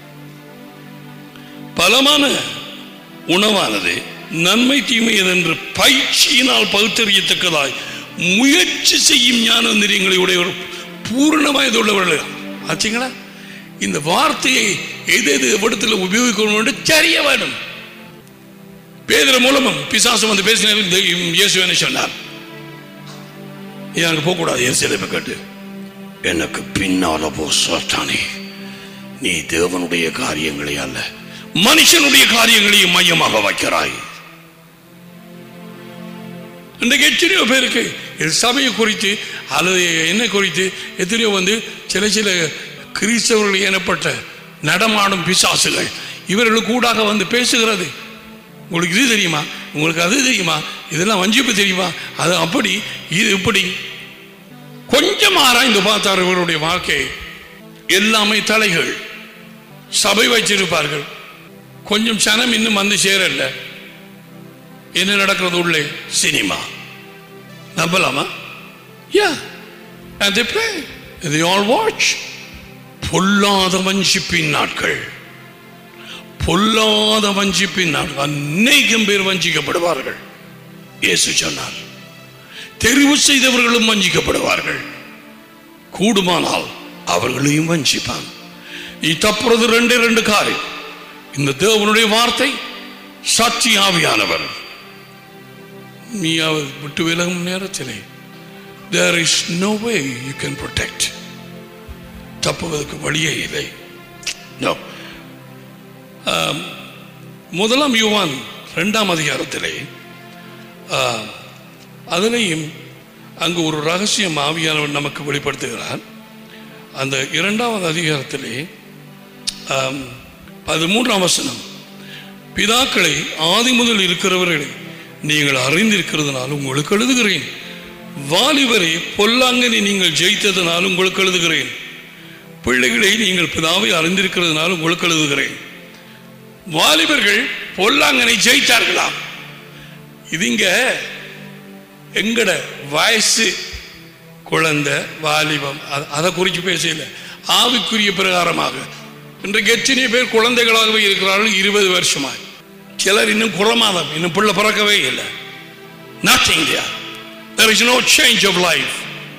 பலமான உணவானது நன்மை தீமை என்று பயிற்சியினால் பகுத்தறியத்தக்கதாய் முயற்சி செய்யும் ஞான நெறியங்களை உடையவர் பூரண வயதுள்ளவர்கள் ஆச்சுங்களா இந்த வார்த்தையை எது எது இடத்துல உபயோகிக்கணும் என்று தெரிய வேண்டும் பேதர மூலமும் பிசாசம் வந்து பேசின இயேசு என்ன சொன்னார் நீ அங்கே போகக்கூடாது எரிசலை கேட்டு எனக்கு பின்னால போ சாத்தானே நீ தேவனுடைய காரியங்களை அல்ல மனுஷனுடைய காரியங்களையும் மையமாக வைக்கிறாய் இன்றைக்கு எத்தனையோ பேருக்கு இது சபையை குறித்து அல்லது என்ன குறித்து எத்தனையோ வந்து சில சில கிறிஸ்தவர்கள் எனப்பட்ட நடமாடும் பிசாசுகள் இவர்களுக்கு கூடாக வந்து பேசுகிறது உங்களுக்கு இது தெரியுமா உங்களுக்கு அது தெரியுமா இதெல்லாம் வஞ்சிப்பு தெரியுமா அது அப்படி இது இப்படி கொஞ்சம் ஆராய்ந்து பார்த்தார் இவருடைய வாழ்க்கை எல்லாமே தலைகள் சபை வச்சிருப்பார்கள் கொஞ்சம் சனம் இன்னும் வந்து சேரல என்ன நடக்கிறது உள்ளே சினிமா நம்பலாமா யா and they play they all watch பொல்லாத வஞ்சிப்பின் நாட்கள் பொல்லாத வஞ்சிப்பின் நாட்கள் அநேகம் பேர் வஞ்சிக்கப்படுவார்கள் இயேசு சொன்னார் தெரிவு செய்தவர்களும் வஞ்சிக்கப்படுவார்கள் கூடுமானால் அவர்களையும் வஞ்சிப்பான் நீ தப்புறது ரெண்டே ரெண்டு காரியம் இந்த தேவனுடைய வார்த்தை சக்தி ஆவியானவர் நீ அவர் விட்டு விலகும் நேரத்திலே there is no way you can protect தப்புவதற்கு வழியே இல்லை நோ முதலாம் யுவான் ரெண்டாம் அதிகாரத்திலே ஆம், அதனையும் அங்கு ஒரு ரகசியம் ஆவியானவர் நமக்கு வெளிப்படுத்துகிறார் அந்த இரண்டாவது அதிகாரத்திலே ஆம், பதிமூன்றாம் வசனம் பிதாக்களை ஆதி முதல் இருக்கிறவர்களை நீங்கள் அறிந்திருக்கிறதுனால உங்களுக்கு எழுதுகிறேன் வாலிபரை பொல்லாங்கனை நீங்கள் ஜெயித்ததனால் உங்களுக்கு எழுதுகிறேன் பிள்ளைகளை நீங்கள் பிதாவை அறிந்திருக்கிறதுனால உங்களுக்கு எழுதுகிறேன் வாலிபர்கள் பொல்லாங்கனை ஜெயித்தார்களாம் இது இங்க எங்கட வயசு குழந்தை வாலிபம் அ- அதை குறித்து பேசல ஆவிக்குரிய பிரகாரமாக இன்றைக்கு எத்தனை பேர் குழந்தைகளாகவே இருக்கிறார்கள் இருபது வருஷமாய் சிலர் இன்னும் குறமாதம் இன்னும் பிள்ளை பிறக்கவே இல்லை not India there is no change of life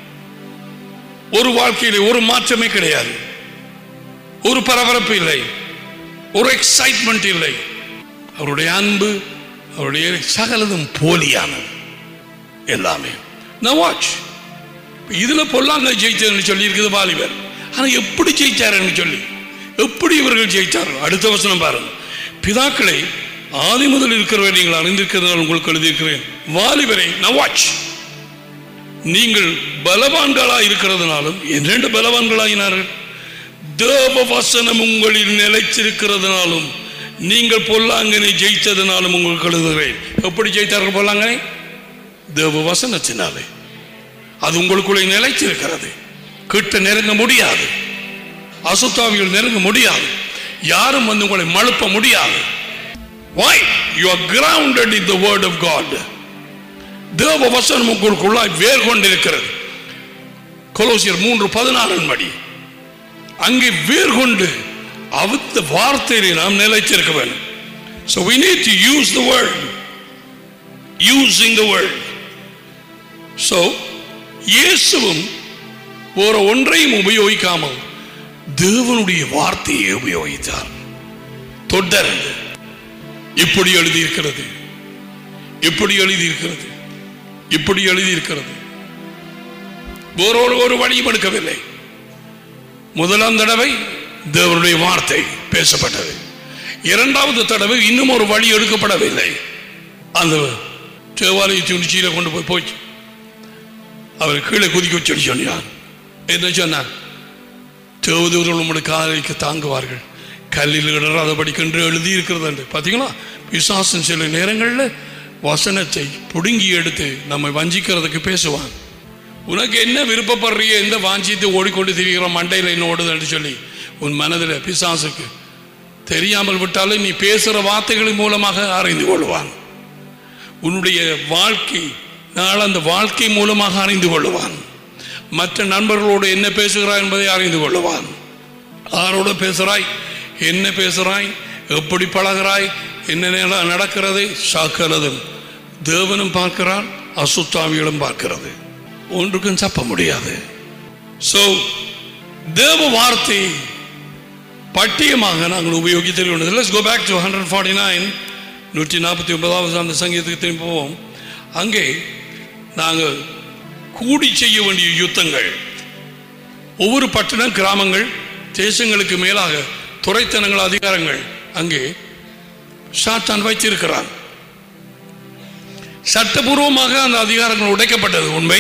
ஒரு வாழ்க்கையிலே ஒரு மாற்றமே கிடையாது ஒரு பரபரப்பு இல்லை ஒரு எக்ஸைட்மெண்ட் இல்லை அவருடைய அன்பு அவருடைய சகலதும் போலியானது எல்லாமே நான் வாட்ச் இதுல பொல்லாங்க ஜெயிச்சதுன்னு சொல்லி இருக்குது வாலிபர் ஆனா எப்படி ஜெயிச்சாருன்னு சொல்லி எப்படி இவர்கள் ஜெயிச்சார்கள் அடுத்த வசனம் பாருங்க பிதாக்களை ஆதி முதல் இருக்கிறவரை நீங்கள் அறிந்திருக்கிறதால் உங்களுக்கு எழுதியிருக்கிறேன் வாலிபரை நான் வாட்ச் நீங்கள் பலவான்களா இருக்கிறதுனாலும் இரண்டு பலவான்களாயினார்கள் தேவ வசனம் உங்களில் நிலைச்சிருக்கிறதுனாலும் நீங்கள் பொல்லாங்கனை ஜெயித்ததுனாலும் உங்களுக்கு எழுதுகிறேன் எப்படி ஜெயித்தார்கள் பொல்லாங்கனை தேவ வசனத்தினாலே அது உங்களுக்குள்ளே நிலைச்சிருக்கிறது கிட்ட நெருங்க முடியாது அசுத்தாவிகள் நெருங்க முடியாது யாரும் வந்து உங்களை மழுப்ப முடியாது why you are grounded in the word of god தேவ வசனம் உங்களுக்குள்ளாய் வேர் கொண்டிருக்கிறது கொலோசியர் மூன்று பதினாறின் படி அங்கே வேர் கொண்டு அவுத்த வார்த்தையிலே நாம் நிலைச்சிருக்க வேண்டும் so we need to use the word using the word so இயேசுவும் வேற ஒன்றையும் உபயோகிக்காமல் தேவனுடைய வார்த்தையை உபயோகித்தார் தொடர்ந்து இப்படி எழுதியிருக்கிறது இப்படி எழுதியிருக்கிறது இப்படி எழுதியிருக்கிறது வேறொரு ஒரு வழியும் எடுக்கவில்லை முதலாம் தடவை தேவனுடைய வார்த்தை பேசப்பட்டது இரண்டாவது தடவை இன்னும் ஒரு வழி எடுக்கப்படவில்லை அந்த தேவாலயத்தின் உச்சியில கொண்டு போய் போச்சு அவர் கீழே குதிக்க வச்சு சொன்னார் என்ன சொன்னார் தேவதூர்கள் உங்களுடைய காலைக்கு தாங்குவார்கள் கல்லில் இடராதபடிக்கென்று எழுதி இருக்கிறது என்று பார்த்தீங்களா விசுவாசம் சில நேரங்களில் வசனத்தை புடுங்கி எடுத்து நம்மை வஞ்சிக்கிறதுக்கு பேசுவான் உனக்கு என்ன விருப்பப்படுறிய எந்த வாஞ்சித்து ஓடிக்கொண்டு திரிகிற மண்டையில் என்ன ஓடுதுன்னு சொல்லி உன் மனதில் பிசாசுக்கு தெரியாமல் விட்டாலும் நீ பேசுகிற வார்த்தைகளின் மூலமாக அறிந்து கொள்வான் உன்னுடைய வாழ்க்கை நாள் அந்த வாழ்க்கை மூலமாக அறிந்து கொள்வான் மற்ற நண்பர்களோடு என்ன பேசுகிறாய் என்பதை அறிந்து கொள்வான் யாரோட பேசுகிறாய் என்ன பேசுகிறாய் எப்படி பழகிறாய் என்ன நடக்கிறது சாக்கிறதும் தேவனும் பார்க்கிறார் அசுத்தாவிகளும் பார்க்கிறது ஒன்றுக்கும் சப்ப முடியாது சோ தேவ வார்த்தை பட்டியமாக நாங்கள் உபயோகித்து let's go back to hundred forty nine நூற்றி நாற்பத்தி ஒன்பதாவது அந்த சங்கீதத்துக்கு திரும்பி போவோம் அங்கே நாங்கள் கூடி செய்ய வேண்டிய யுத்தங்கள் ஒவ்வொரு பட்டணம் கிராமங்கள் தேசங்களுக்கு மேலாக துறைத்தனங்கள் அதிகாரங்கள் அங்கே சாத்தான் வைத்திருக்கிறான் சட்டபூர்வமாக அந்த அதிகாரங்கள் உடைக்கப்பட்டது உண்மை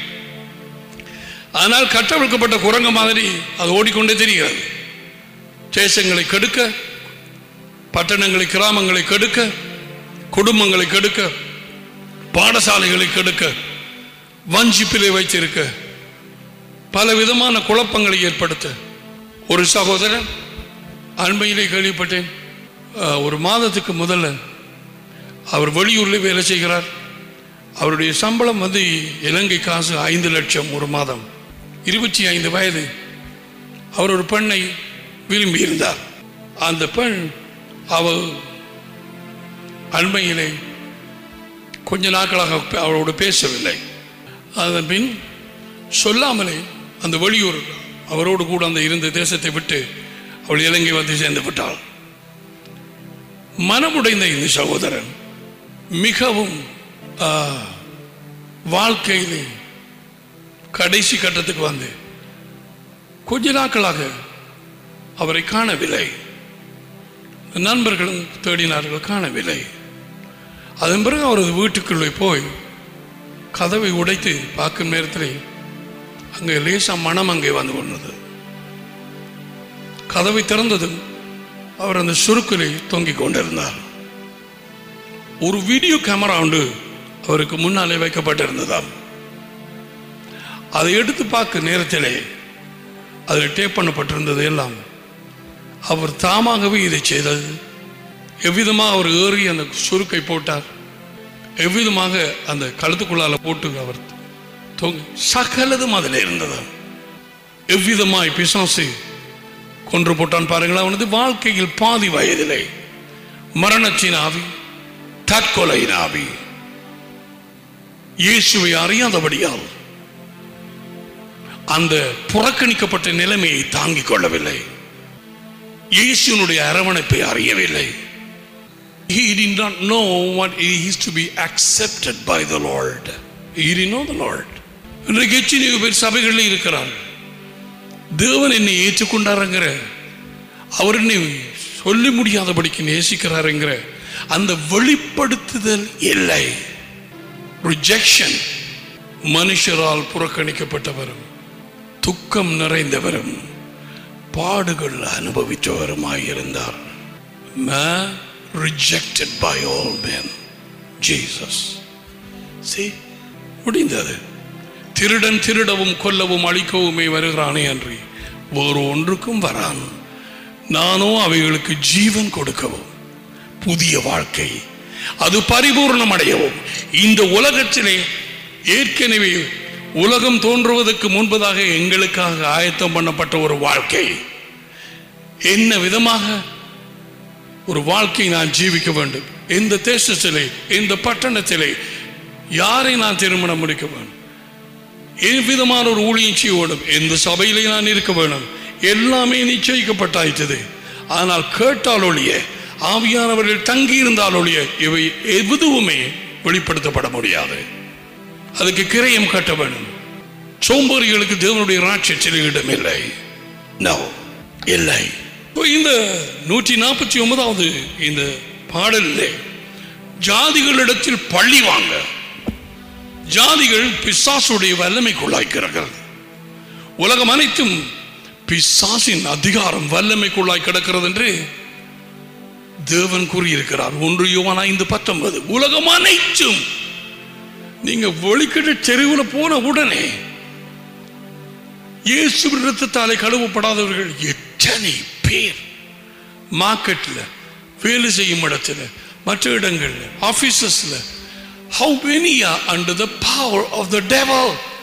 ஆனால் கட்டவிழ்க்கப்பட்ட குரங்கு மாதிரி அது ஓடிக்கொண்டே தெரிகிறது தேசங்களை கெடுக்க பட்டணங்களை கிராமங்களை கெடுக்க குடும்பங்களை கெடுக்க பாடசாலைகளை கெடுக்க வஞ்சிப்பிலே வைத்திருக்க பல விதமான குழப்பங்களை ஏற்படுத்த ஒரு சகோதரன் அண்மையிலே கேள்விப்பட்டேன் அஹ், ஒரு மாதத்துக்கு முதல்ல அவர் வெளியூரில் வேலை செய்கிறார் அவருடைய சம்பளம் வந்து இலங்கை காசு ஐந்து லட்சம் ஒரு மாதம் இருபத்தி ஐந்து வயது அவர் ஒரு பெண்ணை விரும்பி இருந்தார் அந்த பெண் அவள் அண்மையிலே கொஞ்ச நாட்களாக பே- அவளோடு பேசவில்லை அதன் பின் சொல்லாமலே அந்த வெளியூர் அவரோடு கூட அந்த இருந்த தேசத்தை விட்டு அவள் இலங்கை வந்து சேர்ந்து விட்டாள் மனமுடைந்த இந்த சகோதரன் மிகவும் ஆ, வாழ்க்கையிலே கடைசி கட்டத்துக்கு வந்து கொஞ்ச நாட்களாக அவரை காணவில்லை நண்பர்களும் தேடினார்கள் காணவில்லை அதன் பிறகு அவரது வீட்டுக்குள்ளே போய் கதவை உடைத்து பார்க்கும் நேரத்தில் அங்கே லேசா மனம் அங்கே வந்து கொண்டது கதவை திறந்ததும் அவர் அந்த சுருக்கிலே தொங்கிக் கொண்டிருந்தார் ஒரு வீடியோ கேமரா உண்டு அவருக்கு முன்னாலே வைக்கப்பட்டிருந்ததாம் அதை எடுத்து பார்க்க நேரத்திலே அதில் டேப் பண்ணப்பட்டிருந்தது எல்லாம் அவர் தாமாகவே இதை செய்தது எவ்விதமாக அவர் ஏறி அந்த சுருக்கை போட்டார் எவ்விதமாக அந்த கழுத்துக்குள்ளால போட்டு அவர் தொங்கு சகலதும் அதில் இருந்தது எவ்விதமாய் பிசாசு கொன்று போட்டான் பாருங்களா அவனது வாழ்க்கையில் பாதி வயதிலே மரணத்தின் ஆவி தற்கொலையின் ஆவி இயேசுவை அறியாதபடியால் அந்த புறக்கணிக்கப்பட்ட நிலைமையை தாங்கிக் கொள்ளவில்லை இயேசுனுடைய அரவணைப்பை அறியவில்லை He did not know what it is to be accepted by the Lord. He didn't know the Lord. இன்றைக்கு எத்தனையோ பேர் சபைகளில் இருக்கிறார் தேவன் என்னை ஏற்றுக்கொண்டாருங்கிற அவர் என்னை சொல்லி முடியாதபடிக்கு நேசிக்கிறாருங்கிற அந்த வெளிப்படுத்துதல் இல்லை ரிஜெக்ஷன் மனுஷரால் புறக்கணிக்கப்பட்டவரும் துக்கம் நிறைந்தவரும் பாடுகள் அனுபவித்தவருமாயிருந்தார் man rejected by all men jesus see முடிந்தது திருடன் திருடவும் கொல்லவும் அழிக்கவுமே வருகிறானே அன்றி வேறு ஒன்றுக்கும் வரான் நானோ அவைகளுக்கு ஜீவன் கொடுக்கவும் புதிய வாழ்க்கை அது பரிபூர்ணம் அடையவும் இந்த உலகத்திலே ஏற்கனவே உலகம் தோன்றுவதற்கு முன்பதாக எங்களுக்காக ஆயத்தம் பண்ணப்பட்ட ஒரு வாழ்க்கை என்ன விதமாக ஒரு வாழ்க்கை நான் ஜீவிக்க வேண்டும் எந்த தேசத்திலே எந்த பட்டணத்திலே யாரை நான் திருமணம் முடிக்க வேண்டும் எவ்விதமான ஒரு ஊழியம் செய்ய வேண்டும் எந்த சபையிலே நான் இருக்க வேண்டும் எல்லாமே நிச்சயிக்கப்பட்டாயிட்டது ஆனால் கேட்டால் ஒழிய ஆவியானவர்கள் தங்கி இருந்தால் ஒழிய இவை எதுவுமே வெளிப்படுத்தப்பட முடியாது அதுக்கு கிரயம் கட்ட வேண்டும் சோம்பேறிகளுக்கு தேவனுடைய ராட்சத்தில் இடம் இல்லை நோ இல்லை இப்போ இந்த நூற்றி நாற்பத்தி ஒன்பதாவது இந்த பாடலிலே ஜாதிகளிடத்தில் பள்ளி வாங்க ஜாதிகள் பிசாசுடைய வல்லமைக்குள்ளாய்க்கிறார்கள் உலகம் அனைத்தும் பிசாசின் அதிகாரம் வல்லமைக்குள்ளாய் கிடக்கிறது என்று தேவன் கூறியிருக்கிறார் ஒன்று யோவான் ஐந்து பத்தொன்பது உலகம் அனைத்தும் நீங்க வெளிக்கிட்ட தெருவில் போன உடனே இயேசு ரத்தத்தாலே கழுவப்படாதவர்கள் எத்தனை பேர் மார்க்கெட்ல வேலை செய்யும் இடத்துல மற்ற இடங்கள்ல ஆபீசஸ்ல how many are under the power of the devil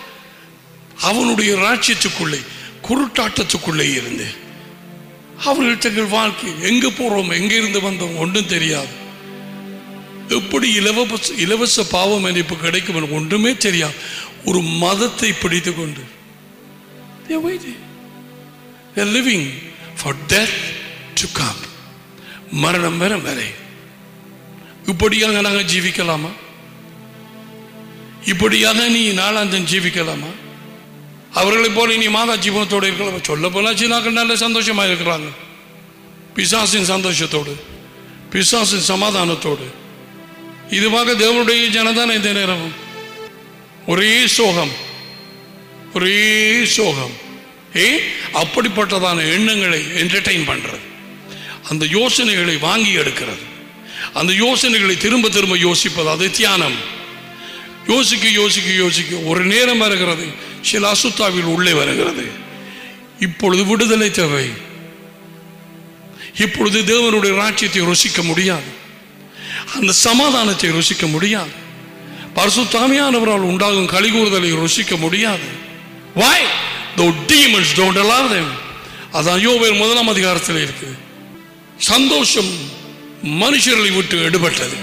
அவனுடைய ராஜ்யத்துக்குள்ளே குருட்டாட்டத்துக்குள்ளே இருந்து அவர்கள் தங்கள் வாழ்க்கை எங்க போறோம் எங்க இருந்து வந்தோம் ஒன்றும் தெரியாது எப்படி இலவச இலவச பாவ மன்னிப்பு கிடைக்கும் எனக்கு ஒன்றுமே தெரியாது ஒரு மதத்தை பிடித்து கொண்டு They're waiting. They're living for death to come. மரணம் வரும் வரை இப்படியாக நாங்கள் ஜீவிக்கலாமா இப்படியாக நீ நாளாந்தம் ஜீவிக்கலாமா அவர்களை போல நீ மாதா ஜீவனத்தோடு இருக்கலாமா சொல்ல போல சிலாக்கள் நல்ல சந்தோஷமா இருக்கிறாங்க பிசாசின் சந்தோஷத்தோடு பிசாசின் சமாதானத்தோடு இதுவாக தேவனுடைய ஜனதான் இந்த நேரம் ஒரே சோகம் ஒரே சோகம் ஏ அப்படிப்பட்டதான எண்ணங்களை என்டர்டைன் பண்றது அந்த யோசனைகளை வாங்கி எடுக்கிறது அந்த யோசனைகளை திரும்ப திரும்ப யோசிப்பது அது தியானம் யோசிக்க யோசிக்க யோசிக்க ஒரு நேரம் வருகிறது சில அசுத்தாவில் உள்ளே வருகிறது இப்பொழுது விடுதலை தேவை இப்பொழுது தேவனுடைய ராஜ்யத்தை ருசிக்க முடியாது அந்த சமாதானத்தை ருசிக்க முடியாது பரிசுத்தாமியானவரால் உண்டாகும் கலிகூறுதலை ருசிக்க முடியாது Why? Though demons don't allow them. அதான் யோவேல் முதலாம் அதிகாரத்தில் இருக்கு சந்தோஷம் மனுஷர்களை விட்டு எடுபட்டது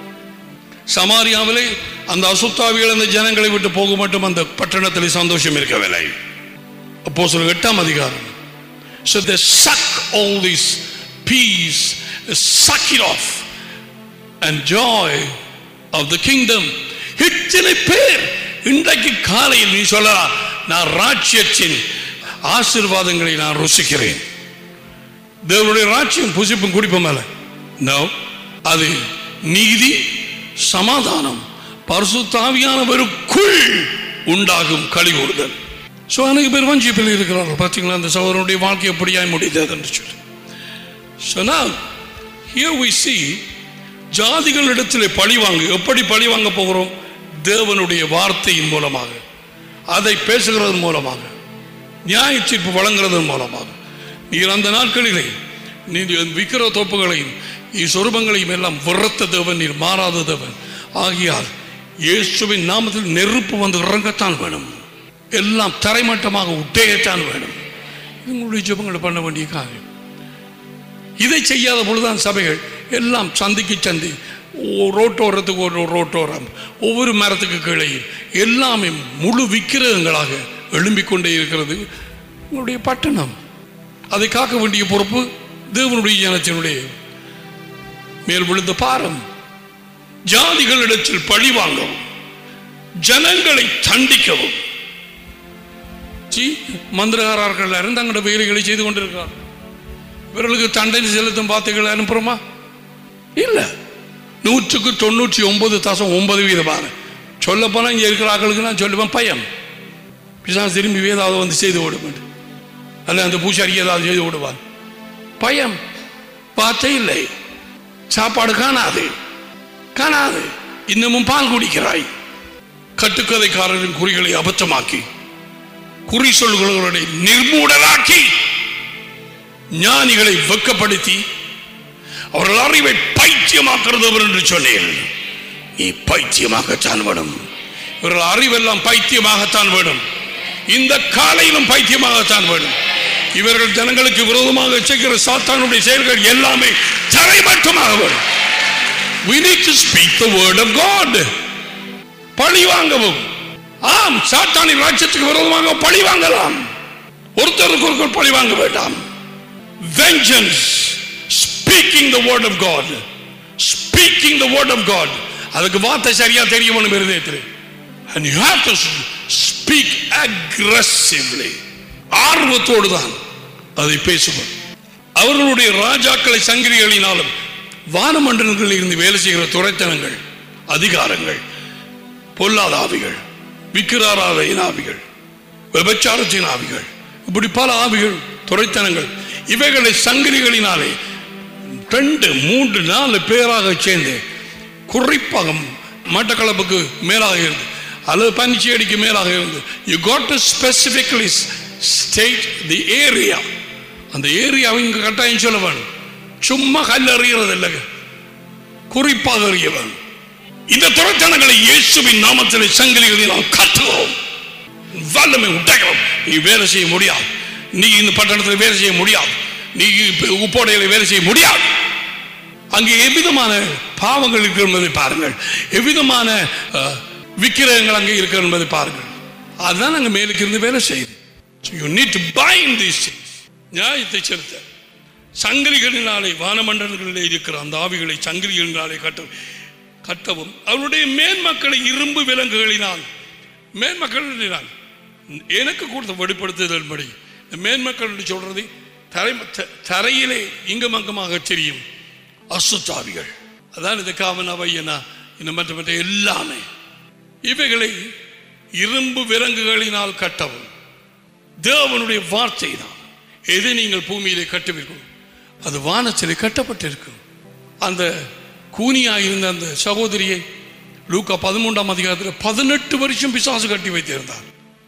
சமாரியாவிலே அந்த அசுத்தாவிகள் அந்த ஜனங்களை விட்டு போக மட்டும் அந்த பட்டணத்தில் சந்தோஷம் இருக்கவில்லை அப்போ சொல்ல எட்டாம் அதிகாரம் So they suck all this peace, suck it off, and joy of the kingdom. இத்தனை பேர் இன்றைக்கு காலையில் நீ சொல்லலாம் நான் ராஜ்யத்தின் ஆசீர்வாதங்களை நான் ருசிக்கிறேன் தேவனுடைய ராஜ்யம் புசிப்பும் குடிப்பும் அல்ல நோ அது நீதி சமாதானம் பரிசுத்தாவியானவருக்குள் உண்டாகும் கழிவுறுதல் ஸோ அநேக பேர் வஞ்சிப்பில் இருக்கிறார்கள் பார்த்தீங்களா அந்த சகோதரனுடைய வாழ்க்கை எப்படியாய் முடிந்தது என்று சொல்லி ஸோ நான் here we see ஜாதிகளிடத்திலே பழி வாங்கு எப்படி பழி வாங்க போகிறோம் தேவனுடைய வார்த்தையின் மூலமாக அதை பேசுகிறதன் மூலமாக நியாய தீர்ப்பு வழங்குறதன் மூலமாக நீர் அந்த நாட்களிலே நீர் விக்கிர தோப்புகளையும் சொருபங்களையும் எல்லாம் விரத்த தேவன் நீர் மாறாத தேவன் ஆகியால் இயேசுவின் நாமத்தில் நெருப்பு வந்து இறங்கத்தான் வேணும் எல்லாம் தரைமட்டமாக உட்டையத்தான் வேணும் இது உங்களுடைய ஜெபங்களை பண்ண வேண்டிய காரியம் இதை செய்யாத பொழுதுதான் சபைகள் எல்லாம் சந்திக்கு சந்தி ஒ- ரோட்டோரத்துக்கு ஒரு ரோட்டோரம் ஒவ்வொரு மரத்துக்கு கீழே எல்லாமே முழு விக்கிரகங்களாக எழும்பிக் கொண்டே இருக்கிறது உங்களுடைய பட்டணம் அதை காக்க வேண்டிய பொறுப்பு தேவனுடைய ஜனத்தினுடைய மேல் விழுந்த பாரம் ஜாதிகளிடத்தில் பழி வாங்கவும் ஜனங்களை தண்டிக்கவும் சி மந்திரகாரர்கள் எல்லாரும் தங்களோட வேலைகளை செய்து கொண்டிருக்கிறார் இவர்களுக்கு தண்டனை செலுத்தும் வார்த்தைகள் அனுப்புறோமா இல்ல நூற்றுக்கு தொண்ணூற்றி ஒன்பது தசம் ஒன்பது வீதமான சொல்ல போனா இங்க இருக்கிற ஆட்களுக்கு நான் சொல்லுவேன் பயம் பிசாசு திரும்பி ஏதாவது வந்து செய்து விடுவேன் அல்ல அந்த பூசாரி ஏதாவது செய்து விடுவான் பயம் வார்த்தை இல்லை சாப்பாடு காணாது காணாது இன்னமும் பால் குடிக்கிறாய் கட்டுக்கதைக்காரரின் குறிகளை அபத்தமாக்கி குறி சொல்கிறவர்களை நிர்மூடராக்கி ஞானிகளை வெக்கப்படுத்தி அவர்கள் அறிவை பைத்தியமாக்குறது அவர் என்று சொன்னேன் நீ பைத்தியமாகத்தான் வேணும் இவர்கள் அறிவெல்லாம் பைத்தியமாகத்தான் வேணும் இந்த காலையிலும் பைத்தியமாகத்தான் வேணும் இவர்கள் ஜனங்களுக்கு விரோதமாக செய்கிற சாத்தானுடைய செயல்கள் எல்லாமே தரைமட்டமாக வேணும் we need to speak the word of god பழி வாங்கவும் ஆம் சாத்தானின் ராஜ்யத்துக்கு விரோதமாக பழி வாங்கலாம் ஒருத்தருக்கு ஒருத்தர் பழி வாங்க வேண்டாம் vengeance speaking the word of god speaking the word of god அதுக்கு வார்த்தை சரியா தெரியும் இருதயத்தில் and you have to speak aggressively ஆர்வத்தோடு தான் அதை பேசுவோம் அவர்களுடைய ராஜாக்களை சங்கிலிகளினாலும் வானமண்டலங்களில் இருந்து வேலை செய்கிற துறைத்தனங்கள் அதிகாரங்கள் பொல்லாத ஆவிகள் விக்கிராராதையின் ஆவிகள் விபச்சாரத்தின் ஆவிகள் இப்படி பல ஆவிகள் துறைத்தனங்கள் இவைகளை சங்கிலிகளினாலே ரெண்டு மூன்று நாலு பேராக சேர்ந்து குறிப்பாக மட்டக்களப்புக்கு மேலாக இருந்து அல்லது பனிச்சேடிக்கு மேலாக இருந்து you got to specifically state the area அந்த ஏரியாவை இங்கே கட்டாயம் சொல்ல வேணும் சும்மா கல் எறிகிறது இல்லை குறிப்பாக எறிய வேணும் இந்த துறைத்தனங்களை இயேசுவின் நாமத்தில் சங்கிலிகளில் நாம் கற்றுகிறோம் வல்லமை உடைக்கிறோம் நீ வேலை செய்ய முடியாது நீ இந்த பட்டணத்தில் வேலை செய்ய முடியாது நீ இப்ப உப்போடையில் வேலை செய்ய முடியாது அங்கே எவ்விதமான பாவங்கள் இருக்கு என்பதை பாருங்கள் எவ்விதமான அஹ், விக்கிரகங்கள் அங்கே இருக்கு என்பதை பாருங்கள் அதுதான் அங்கே மேலுக்கு இருந்து வேலை செய்யுது So you need to bind these things. நியாயத்தை செலுத்த சங்கிலிகளினாலே வானமண்டலங்களிலே இருக்கிற அந்த ஆவிகளை சங்கிலிகளினாலே கட்ட கட்டவும் அவருடைய மேன்மக்களை இரும்பு விலங்குகளினால் மேன்மக்களினால் எனக்கு கொடுத்த வெளிப்படுத்துதல்படி இந்த மேன்மக்கள் என்று சொல்றது தரை த- தரையிலே இங்கும் அங்கமாக தெரியும் அசுத்தாவிகள் அதான் இந்த காவனா வையனா இந்த மற்ற மற்ற எல்லாமே இவைகளை இரும்பு விலங்குகளினால் கட்டவும் தேவனுடைய வார்த்தை தான் எதை நீங்கள் பூமியிலே கட்டுவீர்கள் அது வானத்திலே கட்டப்பட்டிருக்கும் அந்த கூனியாக இருந்த அந்த சகோதரியை லூக்கா பதிமூன்றாம் அதிகாரத்தில் பதினெட்டு வருஷம் பிசாசு கட்டி வைத்திருந்தார்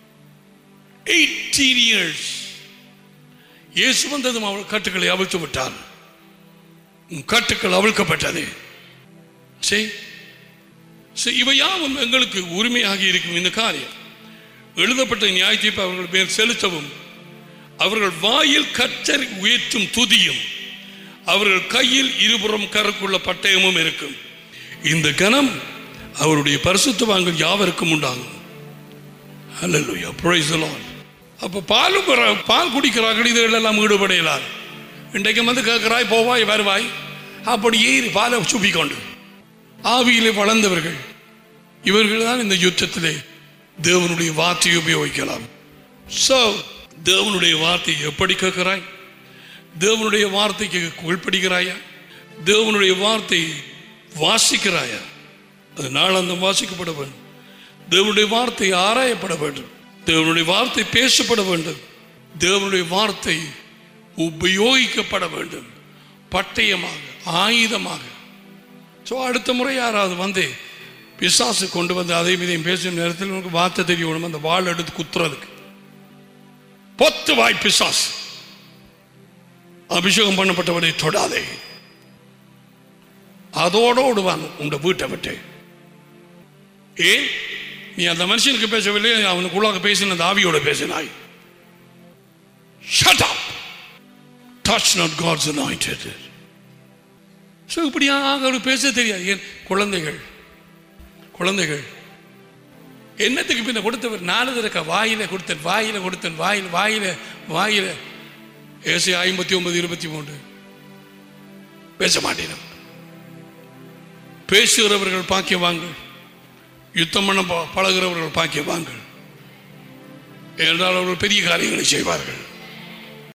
18 இயர்ஸ் இயேசு வந்ததும் அவள் கட்டுக்களை அவிழ்த்து விட்டார் உன் கட்டுக்கள் அவிழ்க்கப்பட்டது சரி சரி, இவை யாவும் எங்களுக்கு உரிமையாகி இருக்கும் இந்த காரியம் எழுதப்பட்ட நியாய தீர்ப்பு அவர்கள் மேல் செலுத்தவும் அவர்கள் வாயில் கத்தரி உயர்த்தும் துதியும் அவர்கள் கையில் இருபுறம் கருக்குள்ள பட்டயமும் இருக்கும் இந்த கணம் அவருடைய பரிசுத்தவான்கள் யாவருக்கும் உண்டாகும் அல்லேலூயா praise the Lord அப்போ பாலும் பெற- பால் குடிக்கிறார்கள் இதெல்லாம் ஈடுபடையலார் இன்றைக்கு வந்து கேட்கிறாய் போவாய் வருவாய் அப்படியே இரு, பாலை சுப்பிக்கொண்டு ஆவியிலே வளர்ந்தவர்கள் இவர்கள் தான் இந்த யுத்தத்திலே தேவனுடைய வார்த்தையை உபயோகிக்கலாம் So, தேவனுடைய வார்த்தையை எப்படி கேட்கிறாய் தேவனுடைய வார்த்தைக்கு கீழ்ப்படுகிறாயா தேவனுடைய வார்த்தை வாசிக்கிறாயா அது நாளாந்தம் வாசிக்கப்பட வேண்டும் தேவனுடைய வார்த்தை ஆராயப்பட வேண்டும் தேவனுடைய வார்த்தை பேசப்பட வேண்டும் தேவனுடைய வார்த்தை உபயோகிக்கப்பட வேண்டும் பட்டயமாக ஆயுதமாக ஸோ அடுத்த முறை யாராவது வந்து பிசாசு கொண்டு வந்து அதை இதையும் பேசும் நேரத்தில் உனக்கு வார்த்தை தெரியணும் அந்த வாள் எடுத்து குத்துறதுக்கு பொத்து வாய் பிசாசு அபிஷேகம் பண்ணப்பட்டவரை தொடாதே அதோட ஓடுவான் உங்க வீட்டை விட்டு ஏன் நீ அந்த மனுஷனுக்கு பேசவில்லை அவனுக்குள்ளாக பேசின அந்த ஆவியோட பேசினாய் shut up touch not God's anointed so இப்படியாக அவருக்கு பேச தெரியாது ஏன் குழந்தைகள் குழந்தைகள் என்னத்துக்கு பின்ன கொடுத்தவர் நாலு இருக்க வாயில கொடுத்தேன் வாயில கொடுத்தேன் வாயில் வாயில வாயில ஏசி ஐம்பத்தி ஒன்பது இருபத்தி மூன்று பேச மாட்டேன் பேசுகிறவர்கள் பாக்கியவாங்கள் யுத்தம் பண்ண ப- பழகுறவர்கள் பாக்கியவாங்கள் என்றால் அவர்கள் பெரிய காரியங்களை செய்வார்கள்